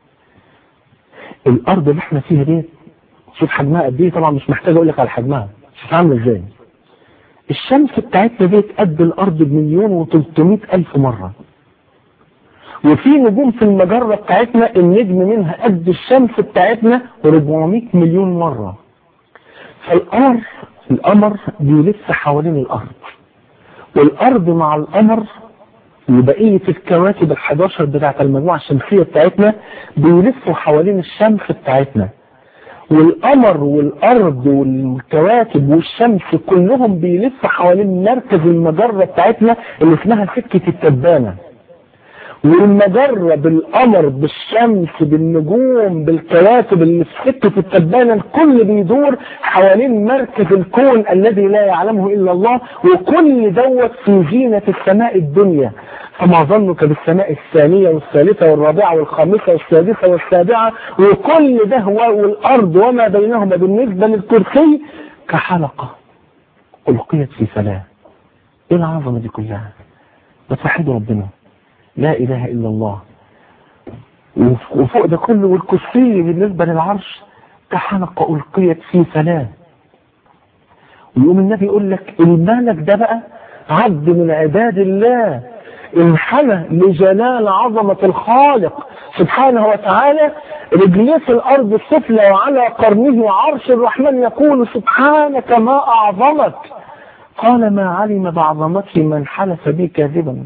الارض اللي احنا فيها دي شوف حجمها قد ايه طبعا مش محتاج اقول لك على حجمها شوف عامله ازاي الشمس بتاعتنا دي قد الارض بمليون و300 الف مره وفي نجوم في المجره بتاعتنا النجم منها قد الشمس بتاعتنا 400 مليون مره فالقمر القمر بيلف حوالين الارض والارض مع القمر وبقية الكواكب ال11 بتاعت المجموعة الشمسية بتاعتنا بيلفوا حوالين الشمس بتاعتنا والقمر والارض والكواكب والشمس كلهم بيلفوا حوالين مركز المجرة بتاعتنا اللي اسمها سكة التبانة والمجرة بالقمر بالشمس بالنجوم بالكواكب اللي في سكة التبانة الكل بيدور حوالين مركز الكون الذي لا يعلمه إلا الله وكل دوت في زينة السماء الدنيا فما ظنك بالسماء الثانية والثالثة والرابعة والخامسة والسادسة والسابعة وكل ده والأرض وما بينهما بالنسبة للكرسي كحلقة ألقيت في سلام إيه العظمة دي كلها بتوحدوا ربنا لا إله إلا الله وفوق ده كله والكرسي بالنسبة للعرش كحلقة ألقيت في سلام ويقوم النبي يقول لك الملك ده بقى عبد من عباد الله انحنى لجلال عظمة الخالق سبحانه وتعالى رجليه في الأرض السفلى وعلى قرنه عرش الرحمن يقول سبحانك ما أعظمك قال ما علم بعظمته من حلف بي كاذبا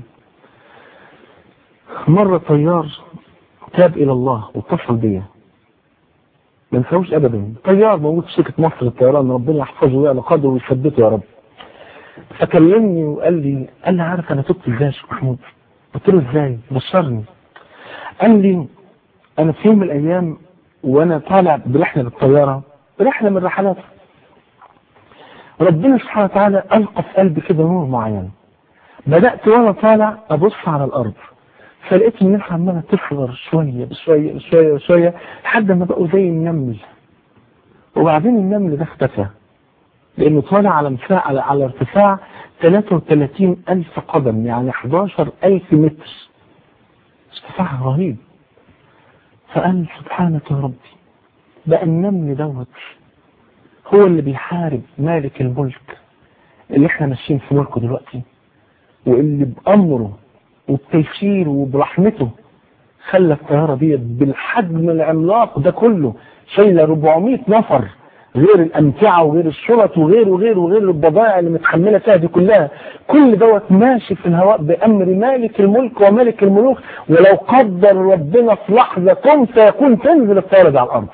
مرة طيار تاب إلى الله واتصل بيا ما نساوش أبدا طيار موجود في شركة مصر للطيران ربنا يحفظه ويعلى قدره ويثبته يا رب فكلمني وقال لي قال لي عارف أنا تبت إزاي يا شيخ محمود قلت له إزاي بشرني قال لي أنا في يوم من الأيام وأنا طالع برحلة بالطيارة رحلة من الرحلات ربنا سبحانه وتعالى ألقى في قلبي كده نور معين بدأت وأنا طالع أبص على الأرض فلقيت الناس عمالة تصغر شوية بشوية بشوية بشوية لحد ما بقوا زي النمل وبعدين النمل ده اختفى لأنه طالع على مساحة على, على ارتفاع 33 ألف قدم يعني 11 ألف متر ارتفاع رهيب فقال سبحانك يا ربي بقى النمل دوت هو اللي بيحارب مالك الملك اللي احنا ماشيين في ملكه دلوقتي واللي بأمره وبتيسيره وبرحمته خلى الطيارة دي بالحجم العملاق ده كله شايلة 400 نفر غير الأمتعة وغير الشرط وغير وغير وغير البضائع اللي متحملة فيها دي كلها كل دوت ماشي في الهواء بأمر مالك الملك وملك الملوك ولو قدر ربنا في لحظة كن فيكون تنزل الطيارة دي على الأرض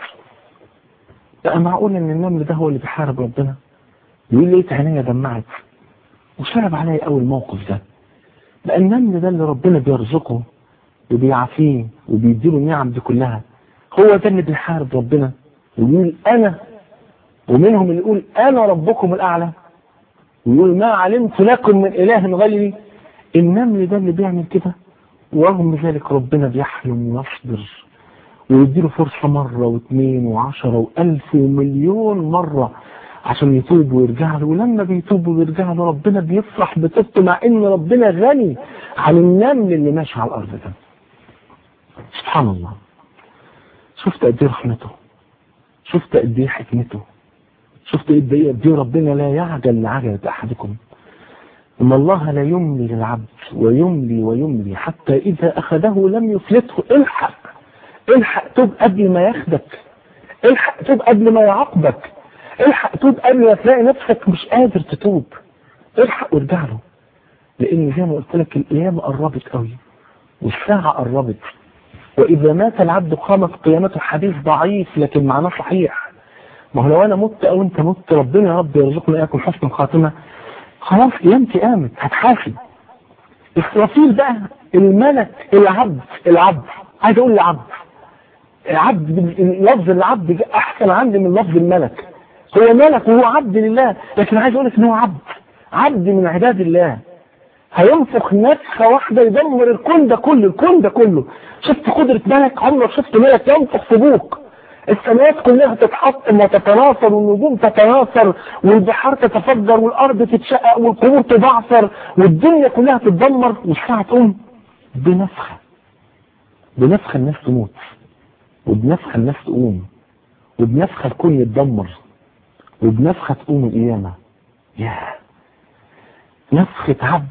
بقى معقول ان النمل ده هو اللي بيحارب ربنا يقول لي عينيا دمعت وشرب عليا اول موقف ده بقى النمل ده اللي ربنا بيرزقه وبيعافيه وبيديله النعم دي كلها هو ده اللي بيحارب ربنا ويقول انا ومنهم اللي يقول انا ربكم الاعلى ويقول ما علمت لكم من اله غيري النمل ده اللي بيعمل كده ورغم ذلك ربنا بيحلم ويصبر ويديله فرصة مرة واثنين وعشرة وألف ومليون مرة عشان يتوب ويرجع له ولما بيتوب ويرجع له ربنا بيفرح بتوبته مع ان ربنا غني عن النمل اللي ماشي على الارض ده سبحان الله شفت قد ايه رحمته شفت قد ايه حكمته شفت قد ايه قد ايه ربنا لا يعجل لعجلة احدكم ان الله لا يملي للعبد ويملي ويملي حتى اذا اخذه لم يفلته الحق الحق توب قبل ما ياخدك الحق توب قبل ما يعاقبك الحق توب قبل ما تلاقي نفسك مش قادر تتوب الحق وارجع له لان زي ما قلت لك القيامه قربت قوي والساعه قربت واذا مات العبد قامت قيامته حديث ضعيف لكن معناه صحيح ما هو لو انا مت او انت مت ربنا يا رب يرزقنا اياكم حسن الخاتمه خلاص قيامتي قامت هتحاسب اسرافيل بقى الملك العبد العبد عايز اقول العبد عبد لفظ العبد احسن عندي من لفظ الملك هو ملك وهو عبد لله لكن عايز اقول لك ان هو عبد عبد من عباد الله هينفخ نفخه واحده يدمر الكون ده كله الكون ده كله شفت قدره ملك عمرك شفت ملك ينفخ في بوك السماوات كلها تتحطم وتتناثر والنجوم تتناثر والبحار تتفجر والارض تتشقق والقبور تبعثر والدنيا كلها تتدمر والساعه تقوم بنفخه بنفخه الناس تموت وبنفخة الناس تقوم وبنفخة الكون يتدمر وبنفخة تقوم القيامة يا نفخة عبد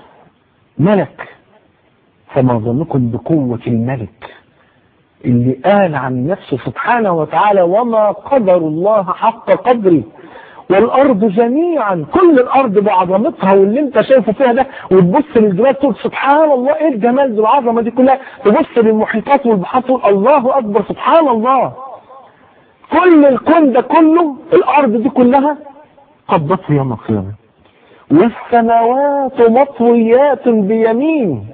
ملك فما ظنكم بقوة الملك اللي قال عن نفسه سبحانه وتعالى وما قدر الله حق قدره والارض جميعا كل الارض بعظمتها واللي انت شايفه فيها ده وتبص للجبال تقول سبحان الله ايه الجمال دي والعظمه دي كلها تبص للمحيطات والبحار تقول الله اكبر سبحان الله كل الكون ده كله الارض دي كلها قبضته يوم القيامه والسماوات مطويات بيمين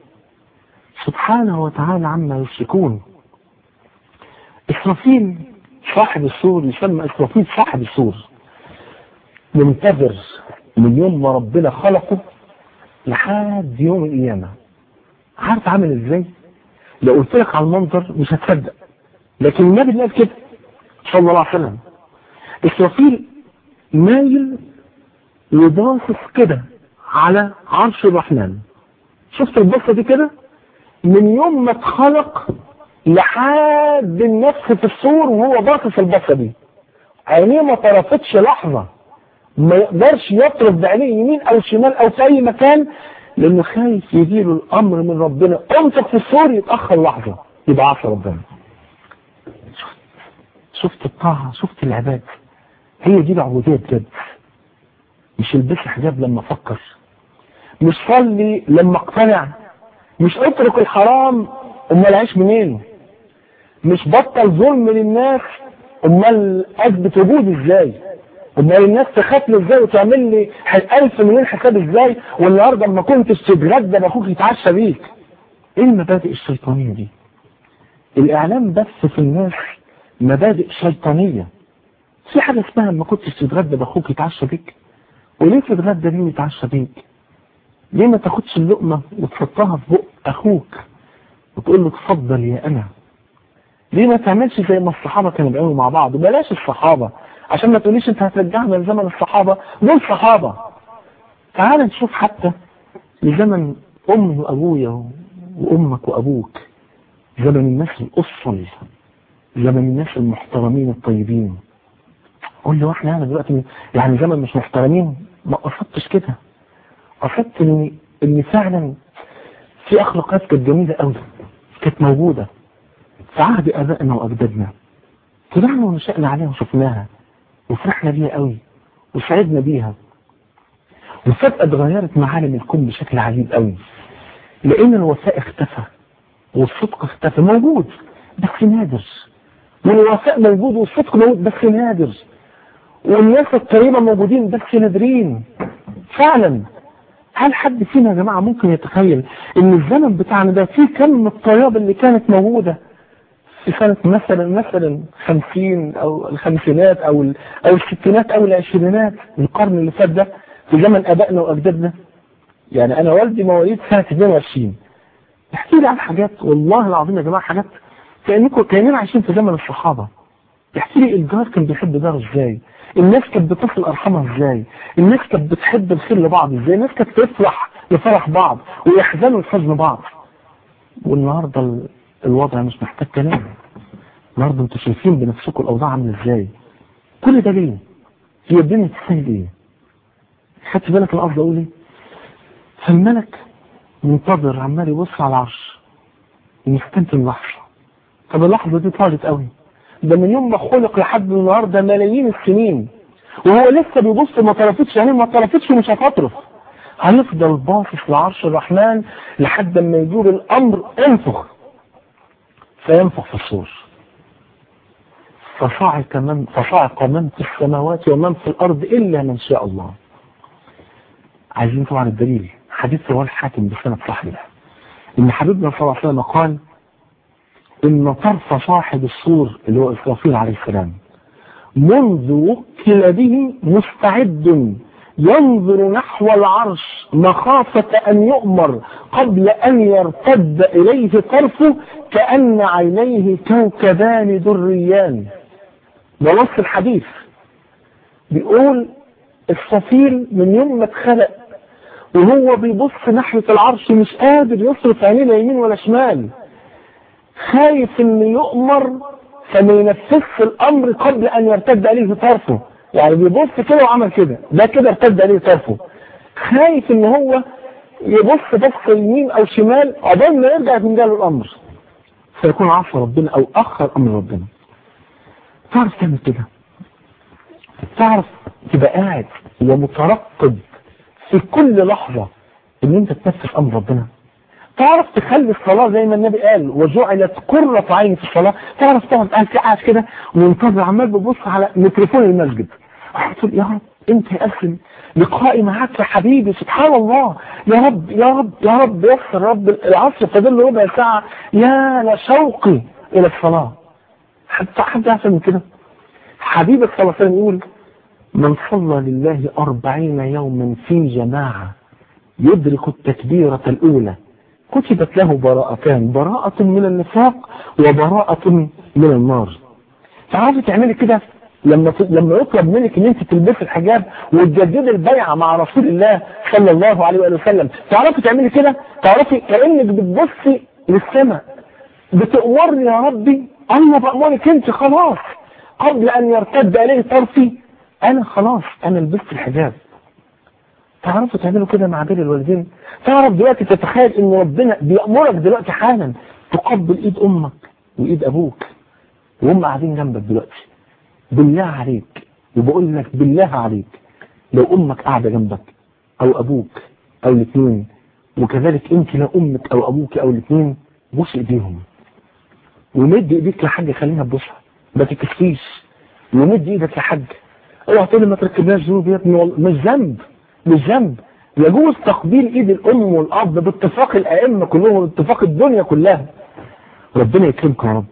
سبحانه وتعالى عما يشركون إسرافيل صاحب السور يسمى إسرافيل صاحب السور منتظر من يوم ما ربنا خلقه لحد يوم القيامة عارف عامل ازاي؟ لو قلت لك على المنظر مش هتصدق لكن النبي قال كده صلى الله عليه وسلم إسرافيل مايل وباصص كده على عرش الرحمن شفت البصة دي كده من يوم ما اتخلق لحد النفس في الصور وهو باصص البصة دي عينيه ما طرفتش لحظة ما يقدرش يطرف بعينيه يمين او شمال او في اي مكان لانه خايف يجيله الامر من ربنا انفق في الصور يتاخر لحظة يبقى عصى ربنا شفت شفت الطاعة شفت العباد هي دي العبودية بجد مش البس حجاب لما افكر مش صلي لما اقتنع مش اترك الحرام امال اعيش منين مش بطل ظلم للناس امال اثبت وجودي ازاي امال الناس تخاف لي ازاي وتعمل لي الف مليون حساب ازاي والنهارده ما كنتش تتغدى باخوك يتعشى بيك ايه المبادئ الشيطانيه دي الاعلام بس في الناس مبادئ شيطانيه في حاجه اسمها ما كنتش تتغدى باخوك يتعشى بيك وليه تتغدى بيه ويتعشى بيك ليه ما تاخدش اللقمة وتحطها في بق أخوك وتقول له اتفضل يا أنا ليه ما تعملش زي ما الصحابة كانوا بيعملوا مع بعض بلاش الصحابة عشان ما تقوليش انت هترجعنا لزمن الصحابة دول صحابة تعال نشوف حتى لزمن أمي وأبويا وأمك وأبوك زمن الناس الأصل زمن الناس المحترمين الطيبين قول لي واحنا انا دلوقتي يعني زمن مش محترمين ما قصدتش كده قصدت ان ان فعلا في اخلاقات كانت جميله قوي كانت موجوده في عهد ابائنا واجدادنا طلعنا ونشأنا عليها وشفناها وفرحنا بيها قوي وسعدنا بيها وفجأة اتغيرت معالم الكون بشكل عجيب قوي لأن الوفاء اختفى والصدق اختفى موجود بس نادر والوفاء موجود والصدق موجود بس نادر والناس الطيبة موجودين بس نادرين فعلا هل حد فينا يا جماعة ممكن يتخيل ان الزمن بتاعنا ده فيه كم من الطيابة اللي كانت موجودة في سنة مثلا مثلا خمسين او الخمسينات او ال- او الستينات او العشرينات من القرن اللي فات ده في زمن ابائنا واجدادنا يعني انا والدي مواليد سنة 22 احكي لي عن حاجات والله العظيم يا جماعة حاجات كأنكم كأننا عايشين في زمن الصحابة احكي لي الجار كان بيحب جاره ازاي الناس كانت بتصل ارحامها ازاي الناس كانت بتحب الخير لبعض ازاي الناس كانت تفرح لفرح بعض ويحزنوا لحزن بعض والنهارده ال- الوضع مش محتاج كلام النهارده انتوا شايفين بنفسكم الاوضاع عامله ازاي كل ده ليه هي الدنيا تستاهل ايه خدت بالك انا قصدي اقول ايه فالملك منتظر عمال يبص على العرش ومستنتج لحظه طب اللحظه دي طالت قوي ده من يوم ما خلق لحد النهارده ملايين السنين وهو لسه بيبص ما طرفتش يعني ما طرفتش ومش هتطرف هيفضل باصص لعرش الرحمن لحد ما يدور الامر انفخ فينفخ في الصور فصعق من فصعق من في السماوات ومن في الارض الا من شاء الله عايزين طبعا الدليل حديث رواه الحاكم بسند صحيح ان حبيبنا صلى الله عليه وسلم قال ان طرف صاحب الصور اللي هو اسرافيل عليه السلام منذ وكل به مستعد ينظر نحو العرش مخافة أن يؤمر قبل أن يرتد إليه طرفه كأن عينيه كوكبان دريان ده نص الحديث بيقول الصفيل من يوم ما اتخلق وهو بيبص ناحية العرش مش قادر يصرف عينيه لا يمين ولا شمال خايف ان يؤمر فما ينفذش الامر قبل ان يرتد عليه طرفه يعني بيبص كده وعمل كده ده كده ارتد عليه طرفه خايف ان هو يبص بص يمين او شمال عقبال ما يرجع من جاله الامر فيكون عصى ربنا او اخر امر ربنا تعرف تعمل كده تعرف تبقى قاعد ومترقب في كل لحظة ان انت تنفذ امر ربنا تعرف تخلي الصلاة زي ما النبي قال وجعلت قرة عين في الصلاة تعرف تقعد قاعد كده ومنتظر عمال ببص على ميكروفون المسجد تقول يا رب انت اسلم لقائي معاك يا حبيبي سبحان الله يا رب يا رب يا رب يسر رب العصر فاضل ربع ساعة يا لشوقي الى الصلاة حتى حد احسن من كده حبيبك صلى الله عليه وسلم يقول من صلى لله أربعين يوما في جماعة يدرك التكبيرة الأولى كتبت له براءتان براءة من النفاق وبراءة من النار تعرفي تعملي كده لما لما يطلب منك ان انت تلبسي الحجاب وتجددي البيعه مع رسول الله صلى الله عليه واله وسلم تعرفي تعملي كده تعرفي كانك بتبصي للسماء بتأمرني يا ربي انا بأمرك انت خلاص قبل ان يرتد اليه طرفي انا خلاص انا لبست الحجاب تعرفوا تعملوا كده مع بين الوالدين تعرف دلوقتي تتخيل ان ربنا بيأمرك دلوقتي حالا تقبل ايد امك وايد ابوك وهم قاعدين جنبك دلوقتي بالله عليك وبقول لك بالله عليك لو امك قاعده جنبك او ابوك او الاثنين وكذلك انت لو امك او ابوك او الاثنين بوس ايديهم ومد ايديك لحاجه خليها تبوسها ما تكسفيش ومد ايدك يا حاج اوعى تقول لي ما تركبناش ذنوب يا ابني والله مش ذنب مش ذنب يجوز تقبيل ايد الام والاب باتفاق الائمه كلهم واتفاق الدنيا كلها ربنا يكرمكم يا رب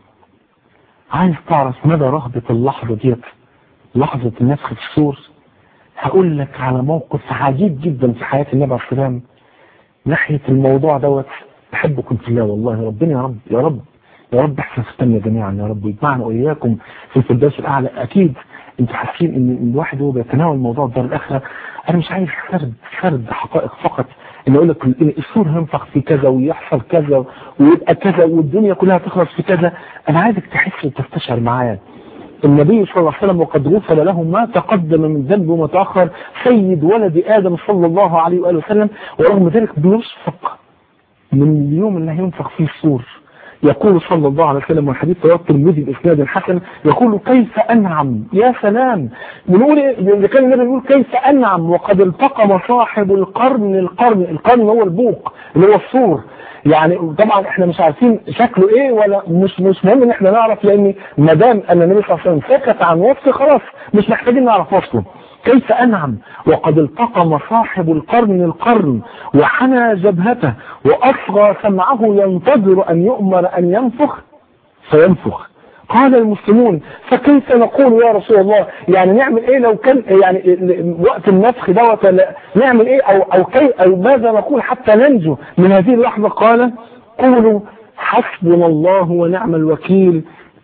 عايز تعرف مدى رهبة اللحظة ديت لحظة النفخ في الصور هقول لك على موقف عجيب جدا في حياة النبي عليه السلام ناحية الموضوع دوت بحبكم في الله والله ربنا يا رب يا رب يا رب احسن ختمنا جميعا يا رب ويجمعنا واياكم في الفردوس الاعلى اكيد انتوا حاسين ان الواحد هو بيتناول موضوع الدار الاخره انا مش عايز سرد سرد حقائق فقط ان اقول لك السور هينفخ في كذا ويحصل كذا ويبقى كذا والدنيا كلها تخلص في كذا انا عايزك تحس وتستشعر معايا النبي صلى الله عليه وسلم وقد غفر له ما تقدم من ذنبه وما تاخر سيد ولد ادم صلى الله عليه واله وسلم ورغم ذلك بيشفق من اليوم اللي هينفخ فيه السور يقول صلى الله عليه وسلم والحديث رواه الترمذي باسناد حسن يقول كيف انعم يا سلام بنقول اذا كان النبي بيقول كيف انعم وقد التقم صاحب القرن القرن القرن هو البوق اللي هو السور يعني طبعا احنا مش عارفين شكله ايه ولا مش مش مهم ان احنا نعرف لان ما دام ان النبي صلى الله عليه وسلم سكت عن وصفه خلاص مش محتاجين نعرف وصفه كيف أنعم وقد التقم صاحب القرن القرن وحنى جبهته وأصغى سمعه ينتظر أن يؤمر أن ينفخ فينفخ قال المسلمون فكيف نقول يا رسول الله يعني نعمل ايه لو كان يعني وقت النفخ دوت نعمل ايه او او كي او ماذا نقول حتى ننجو من هذه اللحظه قال قولوا حسبنا الله ونعم الوكيل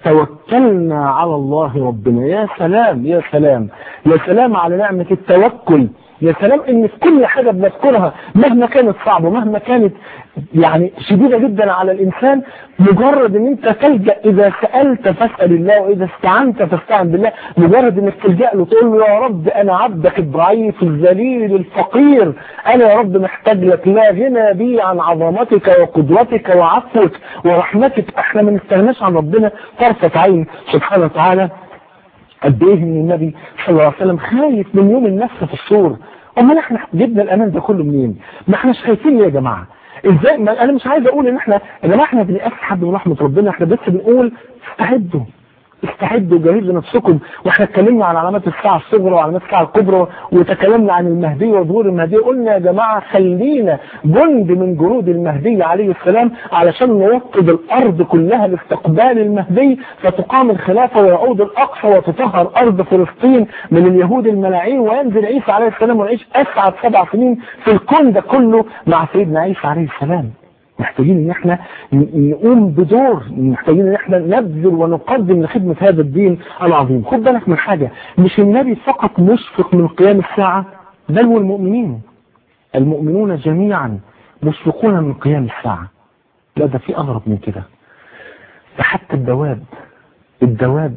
توكلنا على الله ربنا يا سلام يا سلام يا سلام على نعمة التوكل يا سلام ان في كل حاجة بنذكرها مهما كانت صعبة مهما كانت يعني شديدة جدا على الانسان مجرد ان انت تلجأ اذا سألت فاسأل الله واذا استعنت فاستعن بالله مجرد انك تلجأ له تقول له يا رب انا عبدك الضعيف الذليل الفقير انا يا رب محتاج لك لا غنى بي عن عظمتك وقدرتك وعفوك ورحمتك احنا ما نستغناش عن ربنا طرفة عين سبحانه وتعالى قد ايه من النبي صلى الله عليه وسلم خايف من يوم النفس في الصور امال احنا جبنا الامان ده كله منين ما احناش خايفين ليه يا جماعه ازاي ما انا مش عايز اقول ان احنا يا جماعه احنا بنقاس حد من رحمه ربنا احنا بس بنقول استعدوا استعدوا جهزوا نفسكم واحنا اتكلمنا عن علامات الساعة الصغرى وعلامات الساعة الكبرى وتكلمنا عن المهدي وظهور المهدي قلنا يا جماعة خلينا جند من جنود المهدي عليه السلام علشان نوطد الارض كلها لاستقبال المهدي فتقام الخلافة ويعود الاقصى وتطهر ارض فلسطين من اليهود الملاعين وينزل عيسى عليه السلام ونعيش اسعد سبع سنين في الكون ده كله مع سيدنا عيسى عليه السلام محتاجين ان احنا نقوم بدور محتاجين ان احنا نبذل ونقدم لخدمة هذا الدين العظيم خد بالك من حاجة مش النبي فقط مشفق من قيام الساعة بل والمؤمنين المؤمنون جميعا مشفقون من قيام الساعة لا ده في اغرب من كده ده حتى الدواب الدواب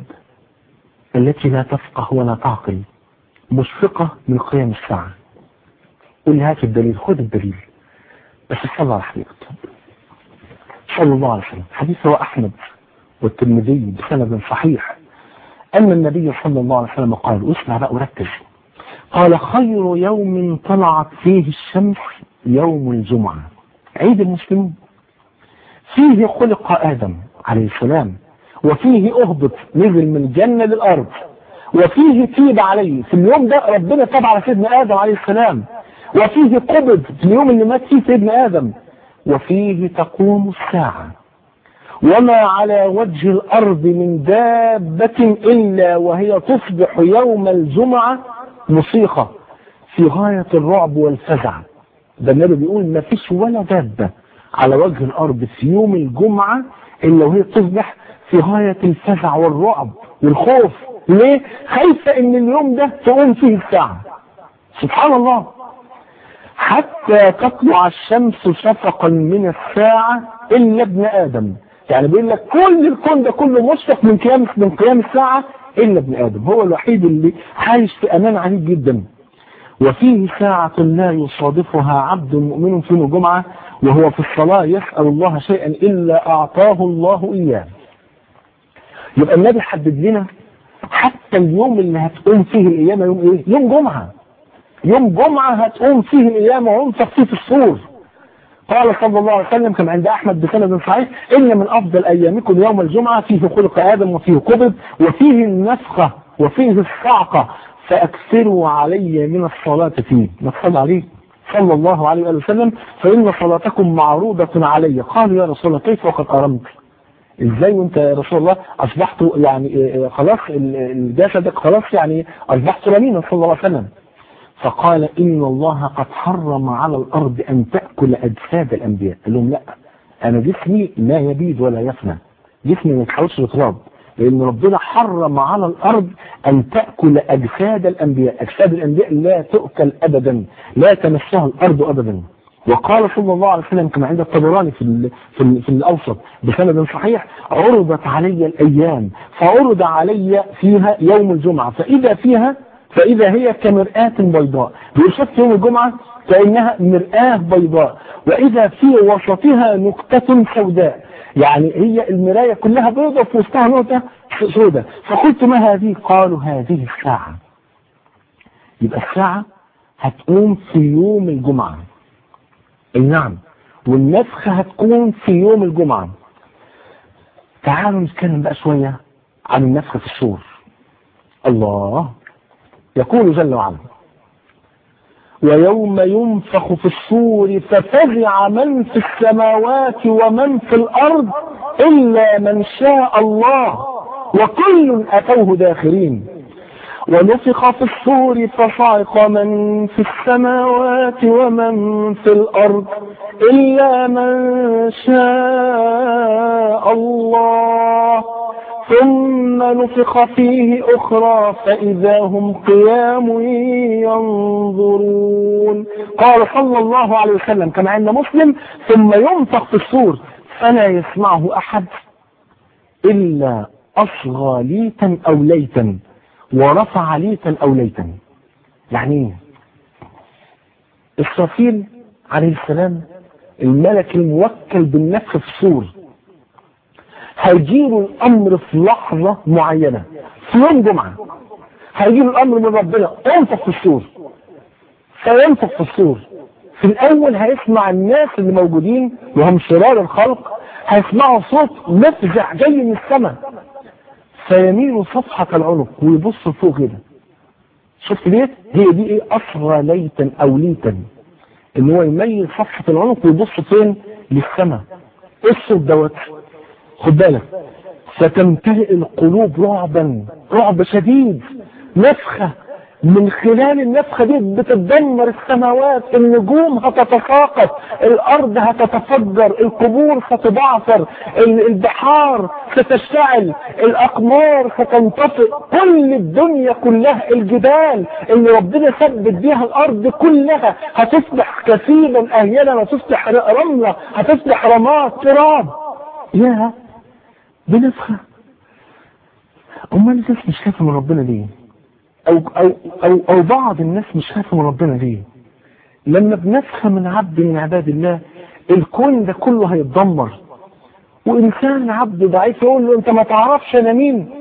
التي لا تفقه ولا تعقل مشفقة من قيام الساعة قول لي هات الدليل خد الدليل بس صلى على حبيبك صلى الله عليه وسلم حديث هو أحمد والترمذي بسند صحيح أن النبي صلى الله عليه وسلم قال واسمع بقى وركز قال خير يوم طلعت فيه الشمس يوم الجمعة عيد المسلمين فيه خلق آدم عليه السلام وفيه أهبط نزل من الجنة للأرض وفيه تيب عليه في اليوم ده ربنا تاب على سيدنا آدم عليه السلام وفيه قبض في اليوم اللي مات فيه سيدنا آدم وفيه تقوم الساعة وما على وجه الأرض من دابة إلا وهي تصبح يوم الجمعة مصيخة في غاية الرعب والفزع ده النبي بيقول ما فيش ولا دابة على وجه الأرض في يوم الجمعة إلا وهي تصبح في غاية الفزع والرعب والخوف ليه؟ خايفة إن اليوم ده تقوم فيه الساعة سبحان الله حتى تطلع الشمس شفقا من الساعة إلا ابن آدم يعني بيقول لك كل الكون ده كله مشفق من قيام من قيام الساعة إلا ابن آدم هو الوحيد اللي عايش في أمان عجيب جدا وفيه ساعة لا يصادفها عبد مؤمن في الجمعة وهو في الصلاة يسأل الله شيئا إلا أعطاه الله إياه يبقى النبي حدد لنا حتى اليوم اللي هتقوم فيه القيامة يوم إيه؟ يوم جمعة يوم جمعة هتقوم فيه القيامة وينفخ فيه في الصور قال صلى الله عليه وسلم كما عند أحمد بسند صحيح إن من أفضل أيامكم يوم الجمعة فيه خلق آدم وفيه قبض وفيه النفخة وفيه الصعقة فأكثروا علي من الصلاة فيه نصلى عليه صلى الله عليه وآله وسلم فإن صلاتكم معروضة علي قالوا يا رسول الله كيف وقد أرمت ازاي وانت يا رسول الله اصبحت يعني خلاص جسدك خلاص يعني اصبحت رمينا صلى الله عليه وسلم فقال إن الله قد حرم على الأرض أن تأكل أجساد الأنبياء قال لهم لا أنا جسمي لا يبيد ولا يفنى جسمي ما يتحولش لتراب لأن ربنا حرم على الأرض أن تأكل أجساد الأنبياء أجساد الأنبياء لا تؤكل أبدا لا تمسها الأرض أبدا وقال صلى الله عليه وسلم كما عند الطبراني في ال في, ال في الأوسط بسند صحيح عرضت علي الأيام فعرض علي فيها يوم الجمعة فإذا فيها فإذا هي كمرآة بيضاء يشوف يوم الجمعة كأنها مرآة بيضاء وإذا في وسطها نقطة سوداء يعني هي المراية كلها بيضاء في وسطها نقطة سوداء فقلت ما هذه قالوا هذه الساعة يبقى الساعة هتقوم في يوم الجمعة اي نعم والنفخة هتكون في يوم الجمعة تعالوا نتكلم بقى شوية عن النفخة في الصور الله يقول جل وعلا ويوم ينفخ في الصور ففزع من في السماوات ومن في الأرض إلا من شاء الله وكل أتوه داخرين ونفخ في الصور فصعق من في السماوات ومن في الأرض إلا من شاء الله ثم نفخ فيه أخرى فإذا هم قيام ينظرون قال صلى الله عليه وسلم كما عند مسلم ثم ينفخ في الصور فلا يسمعه أحد إلا أصغى ليتا أو ليتا ورفع ليتا أو ليتا يعني ايه إسرافيل عليه السلام الملك الموكل بالنفخ في الصور هيجيله الامر في لحظة معينة في يوم جمعة هيجيله الامر من ربنا انفخ في السور فينفخ في السور في الاول هيسمع الناس اللي موجودين وهم شرار الخلق هيسمعوا صوت مفزع جاي من السماء فيميل صفحة العنق ويبص فوق كده شفت ديت هي دي ايه اصغى ليتا او ليتا ان هو يميل صفحة العنق ويبص فين للسماء ايه الصوت دوت خد بالك ستمتلئ القلوب رعبا رعب شديد نفخة من خلال النفخة دي بتدمر السماوات النجوم هتتساقط الارض هتتفجر القبور ستبعثر البحار ستشتعل الاقمار ستنطفئ كل الدنيا كلها الجبال اللي ربنا ثبت بيها الارض كلها هتصبح كثيبا اهيلا هتصبح رملة هتصبح رماد تراب يا بنفخة امال الناس مش خايفه من ربنا ليه أو, أو, أو, أو بعض الناس مش خايفه من ربنا ليه لما بنفخة من عبد من عباد الله الكون ده كله هيتدمر وإنسان عبد ضعيف يقول له أنت ما تعرفش أنا مين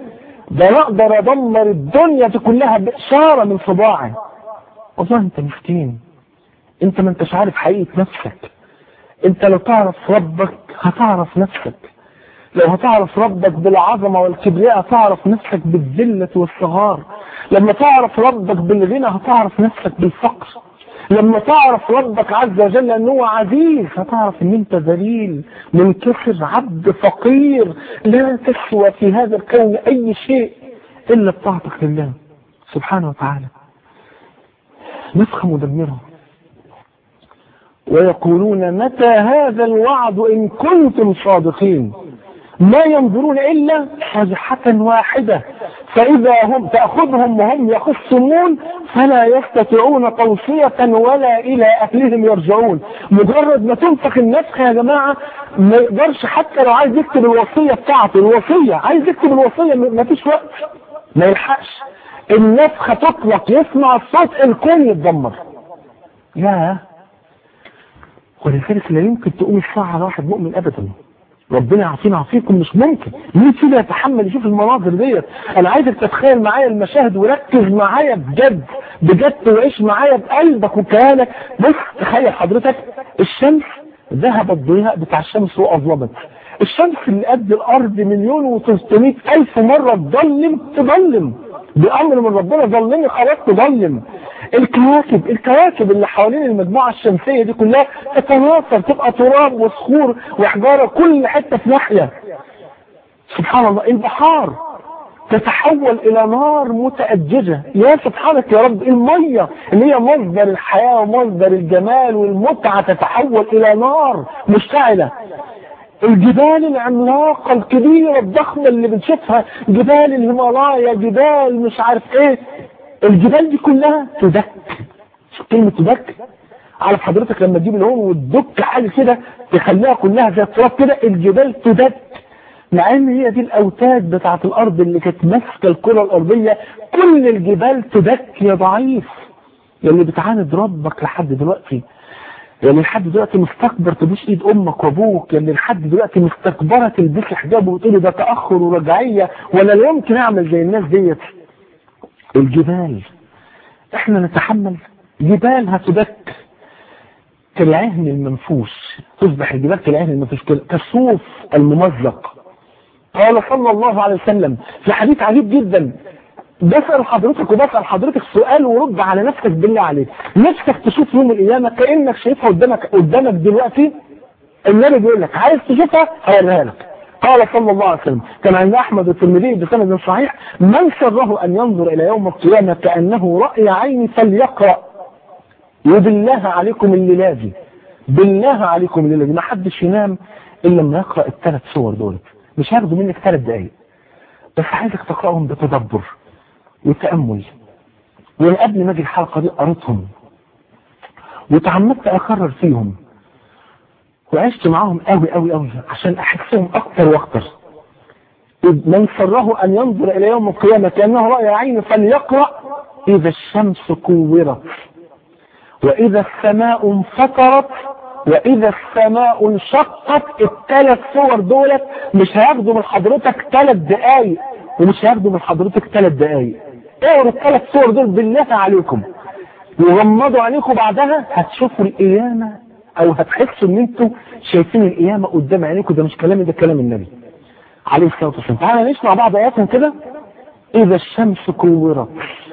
ده انا اقدر ادمر الدنيا دي كلها باشاره من صباعي والله انت مسكين انت ما انتش عارف حقيقه نفسك انت لو تعرف ربك هتعرف نفسك لو هتعرف ربك بالعظمة والكبرياء هتعرف نفسك بالذلة والصغار لما تعرف ربك بالغنى هتعرف نفسك بالفقر لما تعرف ربك عز وجل انه هو عزيز هتعرف ان انت ذليل منكسر عبد فقير لا تسوى في هذا الكون اي شيء الا بطاعتك لله سبحانه وتعالى نفخة مدمرة ويقولون متى هذا الوعد ان كنتم صادقين ما ينظرون إلا صيحة واحدة فإذا هم تأخذهم وهم يخصمون فلا يستطيعون توصية ولا إلى أهلهم يرجعون مجرد ما تنفخ النفخ يا جماعة ما يقدرش حتى لو عايز يكتب الوصية بتاعته الوصية عايز يكتب الوصية ما فيش وقت ما يلحقش النفخة تطلق يسمع الصوت الكون يتدمر يا ولذلك لا يمكن تقوم الساعة على واحد مؤمن أبدا ربنا يعافينا عافيكم مش ممكن مين فينا يتحمل يشوف المناظر ديت انا عايزك تتخيل معايا المشاهد وركز معايا بجد بجد وعيش معايا بقلبك وكيانك بص تخيل حضرتك الشمس ذهب الضياء بتاع الشمس واظلمت الشمس اللي قد الارض مليون وتلتمية الف مرة تضلم تضلم بامر من ربنا ظلمي خلاص تضلم الكواكب الكواكب اللي حوالين المجموعة الشمسية دي كلها تتناثر تبقى تراب وصخور وحجارة كل حتة في ناحية سبحان الله البحار تتحول الى نار متأججة يا سبحانك يا رب المية اللي هي مصدر الحياة ومصدر الجمال والمتعة تتحول الى نار مشتعلة الجبال العملاقة الكبيرة الضخمة اللي بنشوفها جبال الهيمالايا جبال مش عارف ايه الجبال دي كلها تدك كلمة تدك عارف حضرتك لما تجيب الهون وتدك حاجة كده تخليها كلها زي التراب كده الجبال تدك مع ان هي دي الاوتاد بتاعت الارض اللي كانت ماسكه الكره الارضيه كل الجبال تدك يا ضعيف يا اللي بتعاند ربك لحد دلوقتي يا اللي لحد دلوقتي مستكبر تبوس ايد امك وابوك يا اللي لحد دلوقتي مستكبره تلبس حجاب وتقولي ده تاخر ورجعيه ولا لا يمكن اعمل زي الناس ديت الجبال احنا نتحمل جبال هتدك كالعهن المنفوش تصبح الجبال كالعهن المنفوش كالصوف الممزق قال صلى الله عليه وسلم في حديث عجيب جدا بسأل حضرتك وبسأل حضرتك سؤال ورد على نفسك بالله عليك نفسك تشوف يوم القيامة كأنك شايفها قدامك قدامك دلوقتي النبي بيقول لك عايز تشوفها هوريها لك قال صلى الله عليه وسلم كما عند احمد الترمذي بسند صحيح من سره ان ينظر الى يوم القيامه كانه راي عين فليقرا وبالله عليكم الليله دي بالله عليكم الليله دي ما حدش ينام الا لما يقرا الثلاث صور دول مش هياخدوا منك ثلاث دقائق بس عايزك تقراهم بتدبر وتامل وانا قبل ما اجي الحلقه دي قريتهم وتعمدت اكرر فيهم وعشت معاهم قوي قوي قوي عشان احسهم اكتر واكتر من سره ان ينظر الى يوم القيامة كأنه رأي عين فليقرأ اذا الشمس كورت واذا السماء انفطرت واذا السماء انشقت الثلاث صور دولت مش هياخدوا من حضرتك ثلاث دقايق ومش هياخدوا من حضرتك ثلاث دقايق اقروا الثلاث صور دول بالله عليكم وغمضوا عليكم بعدها هتشوفوا القيامة او هتحسوا ان انتوا شايفين القيامة قدام عينيكم ده مش كلامي ده كلام النبي عليه الصلاة والسلام تعالى نسمع بعض اياتهم كده اذا الشمس كورت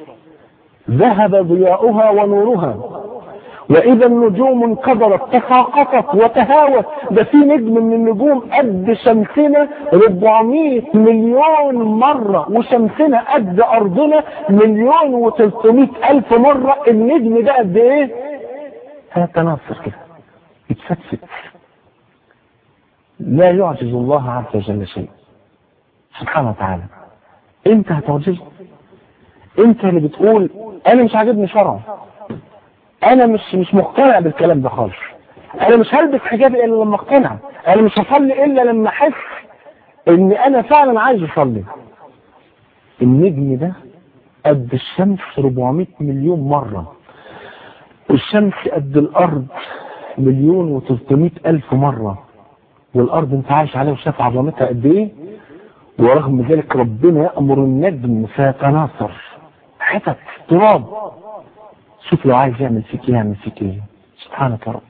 ذهب ضياؤها ونورها واذا النجوم انكدرت تساقطت وتهاوت ده في نجم من النجوم قد شمسنا 400 مليون مرة وشمسنا قد ارضنا مليون و300 الف مرة النجم ده قد ايه هيتناثر كده يتفتفت لا يعجز الله عز وجل شيء سبحانه وتعالى انت هتعجزه انت اللي بتقول انا مش عاجبني شرعه انا مش مش مقتنع بالكلام ده خالص انا مش هلبس حجابي الا لما اقتنع انا مش هصلي الا لما احس ان انا فعلا عايز اصلي النجم ده قد الشمس 400 مليون مرة والشمس قد الارض مليون و300 الف مرة والارض انت عايش عليها وشايف عظمتها قد ايه ورغم ذلك ربنا يأمر النجم فيتناثر حتت تراب شوف لو عايز يعمل فيك ايه يعمل فيك ايه سبحانك يا رب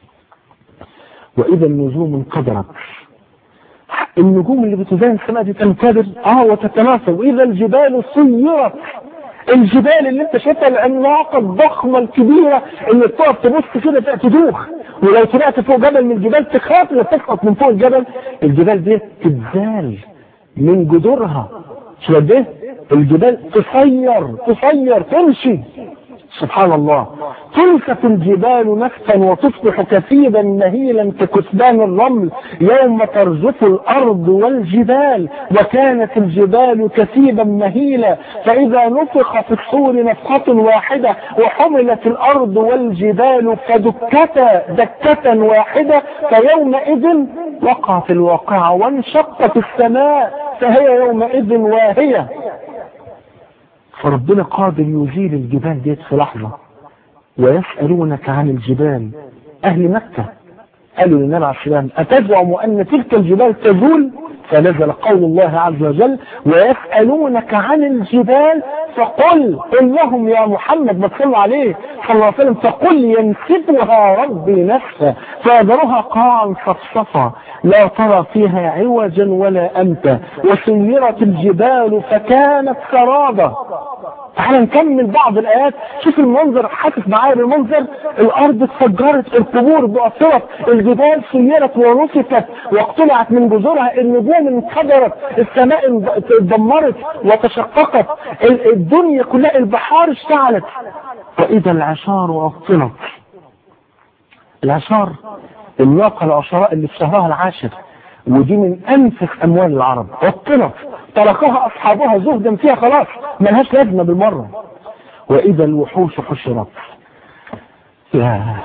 واذا النجوم انقدرت النجوم اللي بتزين السماء دي تنكدر اه وتتناثر واذا الجبال سيرت الجبال اللي انت شايفها العملاقه الضخمه الكبيره اللي بتقف تبص كده تدوخ ولو طلعت فوق جبل من الجبال تخاف انك تسقط من فوق الجبل الجبال دي تتزال من جذورها شو قد ايه الجبال تصير تصير تمشي سبحان الله تنكت الجبال نكتا وتصبح كثيبا مهيلا ككثبان الرمل يوم ترجف الارض والجبال وكانت الجبال كثيبا مهيلا فاذا نفخ في الصور نفخه واحده وحملت الارض والجبال فدكتا دكه واحده فيومئذ وقعت الواقعه وانشقت السماء فهي يومئذ واهيه فربنا قادر يزيل الجبال ديت في لحظة ويسألونك عن الجبال أهل مكة قالوا للنبي عليه السلام أتزعم أن تلك الجبال تزول فنزل قول الله عز وجل ويسألونك عن الجبال فقل قل لهم يا محمد ما تصلوا عليه صلى الله عليه وسلم فقل ينسفها ربي نفسه فيذرها قاعا صفصفا لا ترى فيها عوجا ولا أمتا وسيرت الجبال فكانت سرابا تعال نكمل بعض الايات شوف المنظر حاسس معايا بالمنظر الارض اتفجرت القبور بأصرت الجبال سيرت ونصفت واقتلعت من جذورها النجوم انفجرت السماء اتدمرت وتشققت الدنيا كلها البحار اشتعلت واذا العشار عطلت العشار الناقه العشراء اللي في شهرها العاشر ودي من انفس اموال العرب عطلت تركها اصحابها زهدا فيها خلاص ملهاش لازمه بالمره واذا الوحوش حشرت يا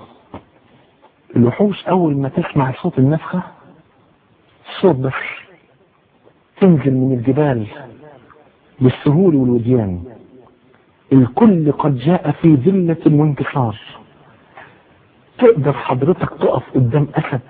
الوحوش اول ما تسمع صوت النفخه صوت بس تنزل من الجبال بالسهول والوديان الكل قد جاء في ذلة وانكسار تقدر حضرتك تقف قدام أسد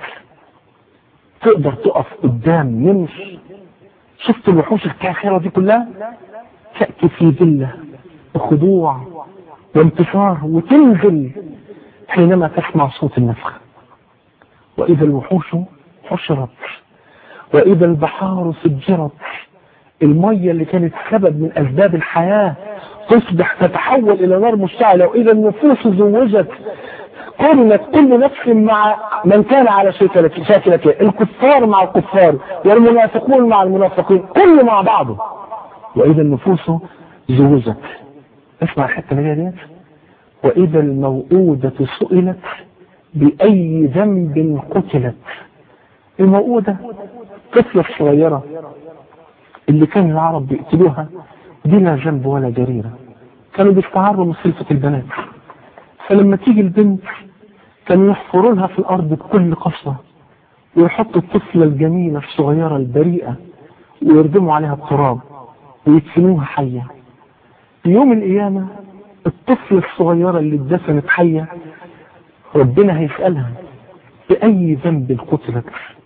تقدر تقف قدام نمر شفت الوحوش الكاخرة دي كلها تأتي في ذلة وخضوع وانتصار وتنزل حينما تسمع صوت النفخ وإذا الوحوش حشرت وإذا البحار سجرت المية اللي كانت سبب من أسباب الحياة تصبح تتحول إلى نار مشتعلة وإذا النفوس زوجت قرنت كل نفس مع من كان على شاكلته الكفار مع الكفار والمنافقون مع المنافقين كله مع بعضه وإذا النفوس زوجت اسمع الحتة اللي هي ديت وإذا الموءودة سئلت بأي ذنب قتلت الموءودة طفلة صغيرة اللي كان العرب بيقتلوها بلا ذنب ولا جريرة كانوا بيستعروا من خلفة البنات فلما تيجي البنت كانوا يحفروا لها في الأرض بكل قسوة ويحطوا الطفلة الجميلة الصغيرة البريئة ويردموا عليها التراب ويدفنوها حية يوم القيامة الطفلة الصغيرة اللي اتدفنت حية ربنا هيسألها بأي ذنب قتلت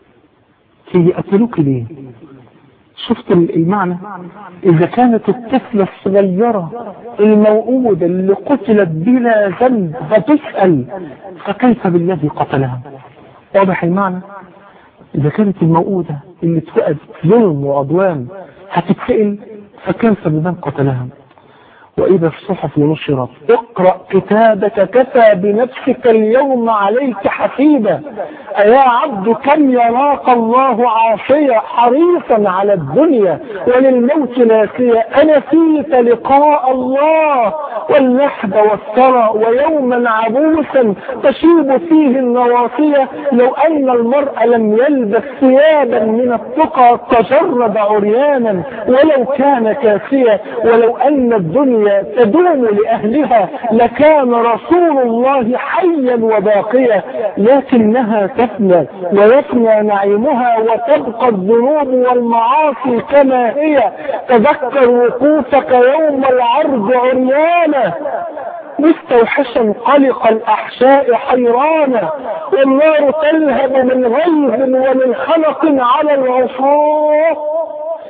هي قتلوك ليه شفت المعنى إذا كانت الطفلة الصغيرة الموؤودة اللي قتلت بلا ذنب فتسأل فكيف بالذي قتلها واضح المعنى إذا كانت الموؤودة اللي اتفقد ظلم وعدوان هتتسأل فكيف بمن قتلها وإذا الصحف نشرت اقرأ كتابك كفى بنفسك اليوم عليك حسيبا أيا عبد كم يراك الله عاصيا حريصا على الدنيا وللموت ناسيا أنسيت لقاء الله واللحد والثرى ويوما عبوسا تشيب فيه النواصية لو أن المرء لم يلبس ثيابا من التقى تجرد عريانا ولو كان كاسيا ولو أن الدنيا تدوم لأهلها لكان رسول الله حيا وباقيا لكنها تفنى ويفنى نعيمها وتبقى الذنوب والمعاصي كما هي تذكر وقوفك يوم العرض عريانا مستوحشا قلق الأحشاء حيرانا والنار تلهب من غيظ ومن خلق على العصاه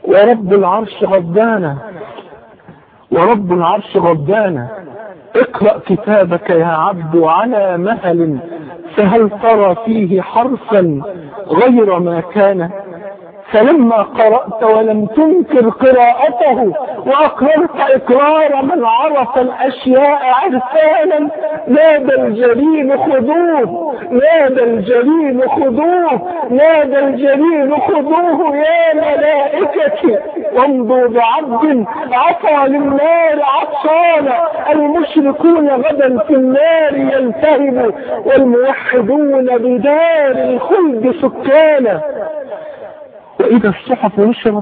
ورب العرش غضبانا ورب العرش غضبانا اقرأ كتابك يا عبد على مهل فهل ترى فيه حرفا غير ما كان فلما قرأت ولم تنكر قراءته وأقررت إقرار من عرف الأشياء عرفانا نادى الجليل خذوه نادى الجليل خذوه نادى الجليل خذوه يا ملائكتي وامضوا بعبد عصى للنار عطشانا المشركون غدا في النار يلتهبوا والموحدون بدار الخلد سكانا وإذا الصحف نشرت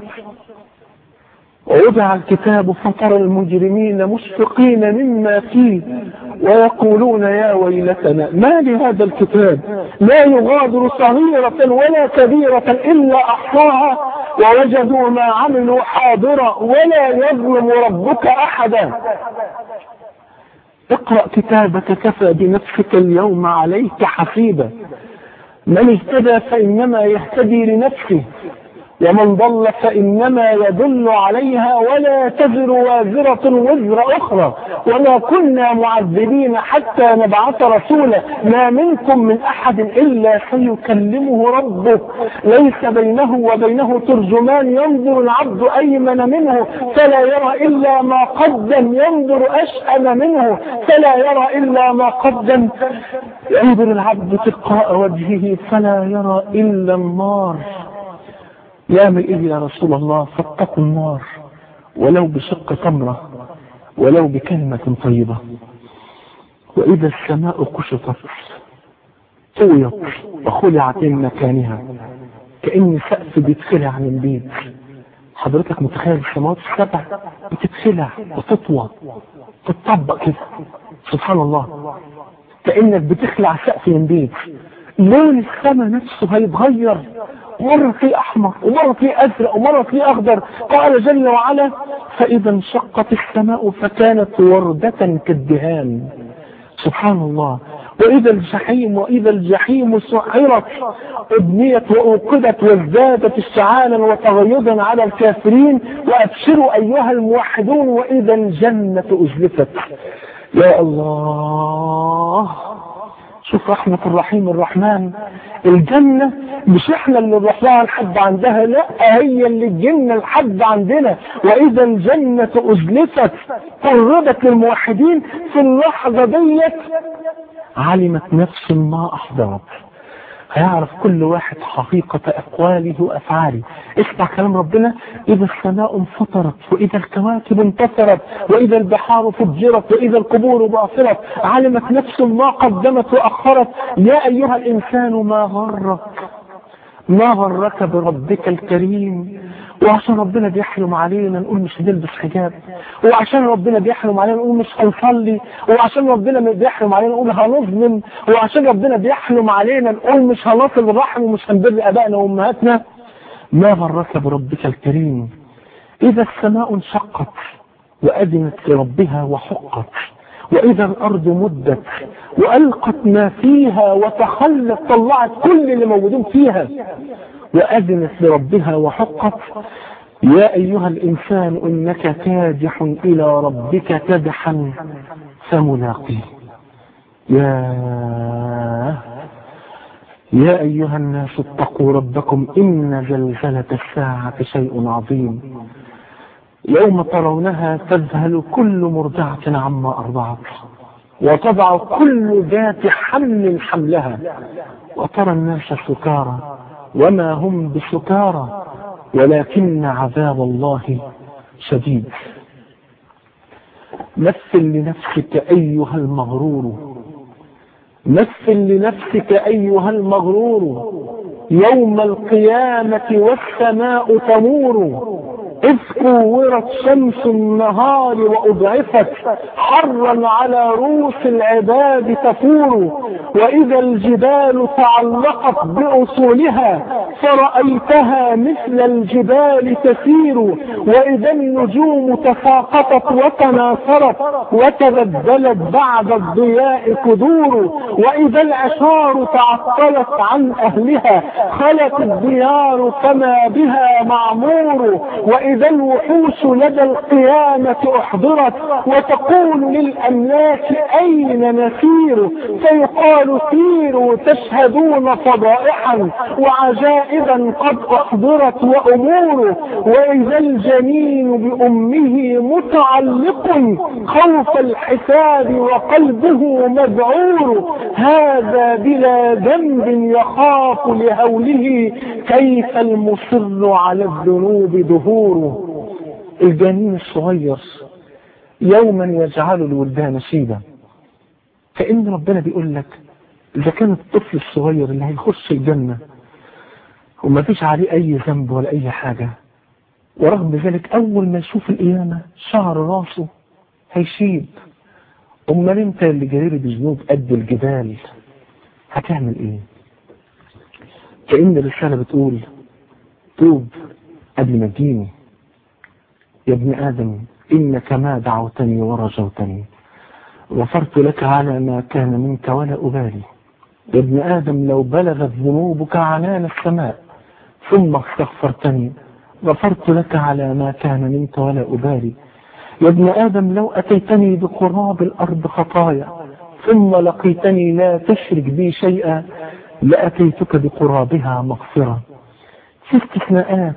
ووضع الكتاب فترى المجرمين مشفقين مما فيه ويقولون يا ويلتنا ما لهذا الكتاب لا يغادر صغيرة ولا كبيرة إلا أحصاها ووجدوا ما عملوا حاضرا ولا يظلم ربك أحدا اقرأ كتابك كفى بنفسك اليوم عليك حسيبا من اهتدى فإنما يهتدي لنفسه ومن ضل فإنما يدل عليها ولا تزر وازرة وزر أخرى وما كنا معذبين حتى نبعث رسولا ما منكم من أحد إلا سيكلمه ربه ليس بينه وبينه ترجمان ينظر العبد أيمن منه فلا يرى إلا ما قدم ينظر أشأم منه فلا يرى إلا ما قدم ينظر العبد تلقاء وجهه فلا يرى إلا النار يعمل ايه يا رسول الله فاتقوا النار ولو بشق تمرة ولو بكلمة طيبة وإذا السماء كشطت طويت وخلعت من مكانها كأن سقف بيتخلع عن البيت حضرتك متخيل السماوات السبع بتتخلع وتطوى تتطبق كده سبحان الله كأنك بتخلع سقف من بيت لون السماء نفسه هيتغير مرة في أحمر ومرة في أزرق ومرة في أخضر قال جل وعلا فإذا انشقت السماء فكانت وردة كالدهان سبحان الله وإذا الجحيم وإذا الجحيم سعرت ابنيت وأوقدت وازدادت اشتعالا وتغيظا على الكافرين وأبشروا أيها الموحدون وإذا الجنة أزلفت يا الله شوف رحمة الرحيم الرحمن الجنة مش احنا اللي نروح لها لحد عندها لا هي اللي تجينا لحد عندنا واذا الجنة ازلفت قربت للموحدين في اللحظة ديت علمت نفس ما احضرت هيعرف كل واحد حقيقة أقواله وأفعاله اسمع كلام ربنا إذا السماء انفطرت وإذا الكواكب انتصرت وإذا البحار فجرت وإذا القبور باصرت علمت نفس ما قدمت وأخرت يا أيها الإنسان ما غرك ما غرك بربك الكريم وعشان ربنا بيحلم علينا نقول مش هنلبس حجاب وعشان ربنا بيحلم علينا نقول مش هنصلي وعشان ربنا بيحلم علينا نقول هنظلم وعشان ربنا بيحلم علينا نقول مش هنصل الرحم ومش هنبر ابائنا وامهاتنا ما غرك بربك الكريم اذا السماء انشقت واذنت لربها وحقت وإذا الأرض مدت وألقت ما فيها وتخلت طلعت كل اللي موجودين فيها وأذنت لربها وحقت يا أيها الإنسان إنك كادح إلى ربك كدحا فملاقيه يا يا أيها الناس اتقوا ربكم إن زلزلة الساعة شيء عظيم يوم ترونها تذهل كل مرضعة عما أرضعت وتضع كل ذات حمل حملها وترى الناس سكارى وما هم بسكارى ولكن عذاب الله شديد مثل لنفسك أيها المغرور مثل لنفسك أيها المغرور يوم القيامة والسماء تمور إذ كورت شمس النهار وأضعفت حرا على رؤوس العباد تفور وإذا الجبال تعلقت بأصولها فرأيتها مثل الجبال تسير وإذا النجوم تساقطت وتناثرت وتبدلت بعد الضياء كدور وإذا العشار تعطلت عن أهلها خلت الديار فما بها معمور وإذا الوحوش لدى القيامة أحضرت وتقول للأملاك أين نسير فيقال سيروا تشهدون فضائحا وعجائبا قد أحضرت وأمور وإذا الجنين بأمه متعلق خوف الحساب وقلبه مذعور هذا بلا ذنب يخاف لهوله كيف المصر على الذنوب دهور الجنين الصغير يوما يجعل الولدان شيبا كأن ربنا بيقول لك إذا كان الطفل الصغير اللي هيخش الجنة وما فيش عليه أي ذنب ولا أي حاجة ورغم ذلك أول ما يشوف القيامة شعر راسه هيشيب أمال أنت اللي جرير بذنوب قد الجبال هتعمل إيه؟ كأن الرسالة بتقول توب قبل ما تجيني يا ابن آدم إنك ما دعوتني ورجوتني غفرت لك على ما كان منك ولا أبالي يا ابن آدم لو بلغت ذنوبك عنان السماء ثم استغفرتني غفرت لك على ما كان منك ولا أبالي يا ابن آدم لو أتيتني بقراب الأرض خطايا ثم لقيتني لا تشرك بي شيئا لأتيتك بقرابها مغفرة في استثناءات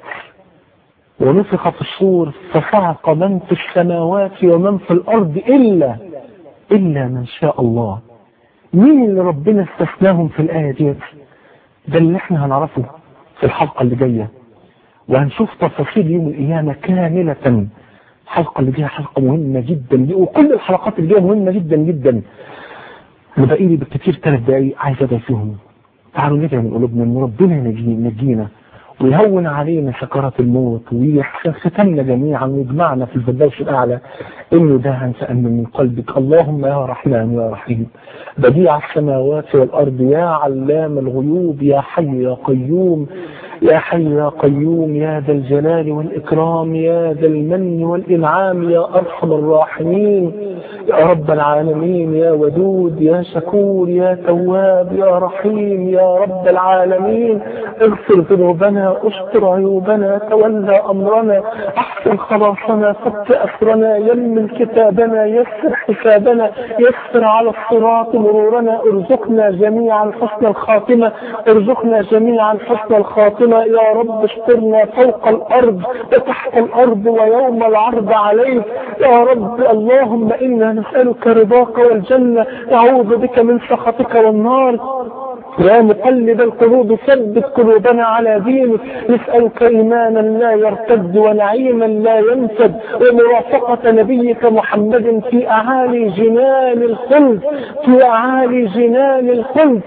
ونفخ في الصور فصعق من في السماوات ومن في الأرض إلا إلا من شاء الله مين اللي ربنا استثناهم في الآية دي ده اللي احنا هنعرفه في الحلقة اللي جاية وهنشوف تفاصيل يوم القيامة كاملة الحلقة اللي جاية حلقة مهمة جدا دي وكل الحلقات اللي جاية مهمة جدا جدا انا بقي لي بالكثير ثلاث دقايق عايز ادعي فيهم تعالوا ندعي من قلوبنا ان ربنا ينجينا ويهون علينا سكرات الموت ويحسن ختمنا جميعا ويجمعنا في الفردوس الاعلى انه ده هنسألنا من قلبك اللهم يا رحمن يا رحيم بديع السماوات والارض يا علام الغيوب يا حي يا قيوم يا حي يا قيوم يا ذا الجلال والإكرام يا ذا المن والإنعام يا أرحم الراحمين يا رب العالمين يا ودود يا شكور يا تواب يا رحيم يا رب العالمين اغفر ذنوبنا استر عيوبنا تولى أمرنا أحسن خلاصنا فك أسرنا يمن كتابنا يسر حسابنا يسر على الصراط مرورنا ارزقنا جميعا حسن الخاتمة ارزقنا جميعا حسن الخاتمة يا رب استرنا فوق الأرض وتحت الأرض ويوم العرض عليك يا رب اللهم إنا نسألك رضاك والجنة نعوذ بك من سخطك والنار يا مقلب القلوب ثبت قلوبنا على دينك نسألك إيمانا لا يرتد ونعيما لا ينفد ومرافقة نبيك محمد في أعالي جنان الخلد في أعالي جنان الخلد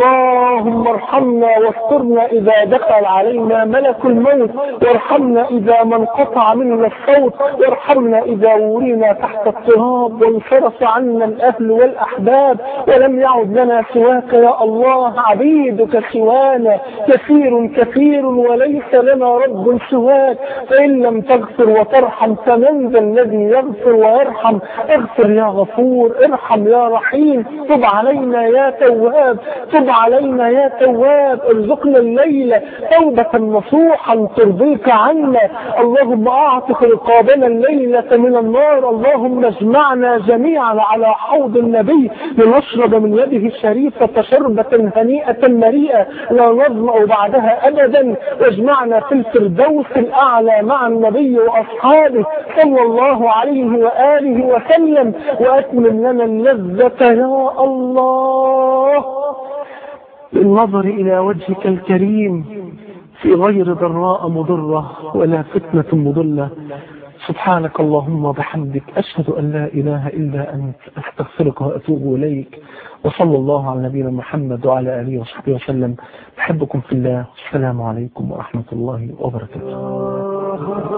اللهم ارحمنا واسترنا إذا دخل علينا ملك الموت وارحمنا إذا ما انقطع منا الصوت وارحمنا إذا ورينا تحت التراب وانصرف عنا الأهل والأحباب ولم يعد لنا سواك يا الله عبيدك سوانا كثير كثير وليس لنا رب سواك فإن لم تغفر وترحم فمن ذا الذي يغفر ويرحم اغفر يا غفور ارحم يا رحيم تب علينا يا تواب تب علينا يا تواب ارزقنا الليلة توبة نصوحا ترضيك عنا اللهم اعتق رقابنا الليلة من النار اللهم اجمعنا جميعا على حوض النبي لنشرب من يده الشريفة شربة هنيئة مريئة لا نظمأ بعدها أبدا واجمعنا في الفردوس الأعلى مع النبي وأصحابه صلى الله عليه وآله وسلم وأتمم لنا اللذة يا الله بالنظر إلى وجهك الكريم في غير ضراء مضرة ولا فتنة مضلة سبحانك اللهم وبحمدك أشهد أن لا إله إلا أنت أستغفرك وأتوب إليك وصلى الله على نبينا محمد وعلى آله وصحبه وسلم بحبكم في الله السلام عليكم ورحمة الله وبركاته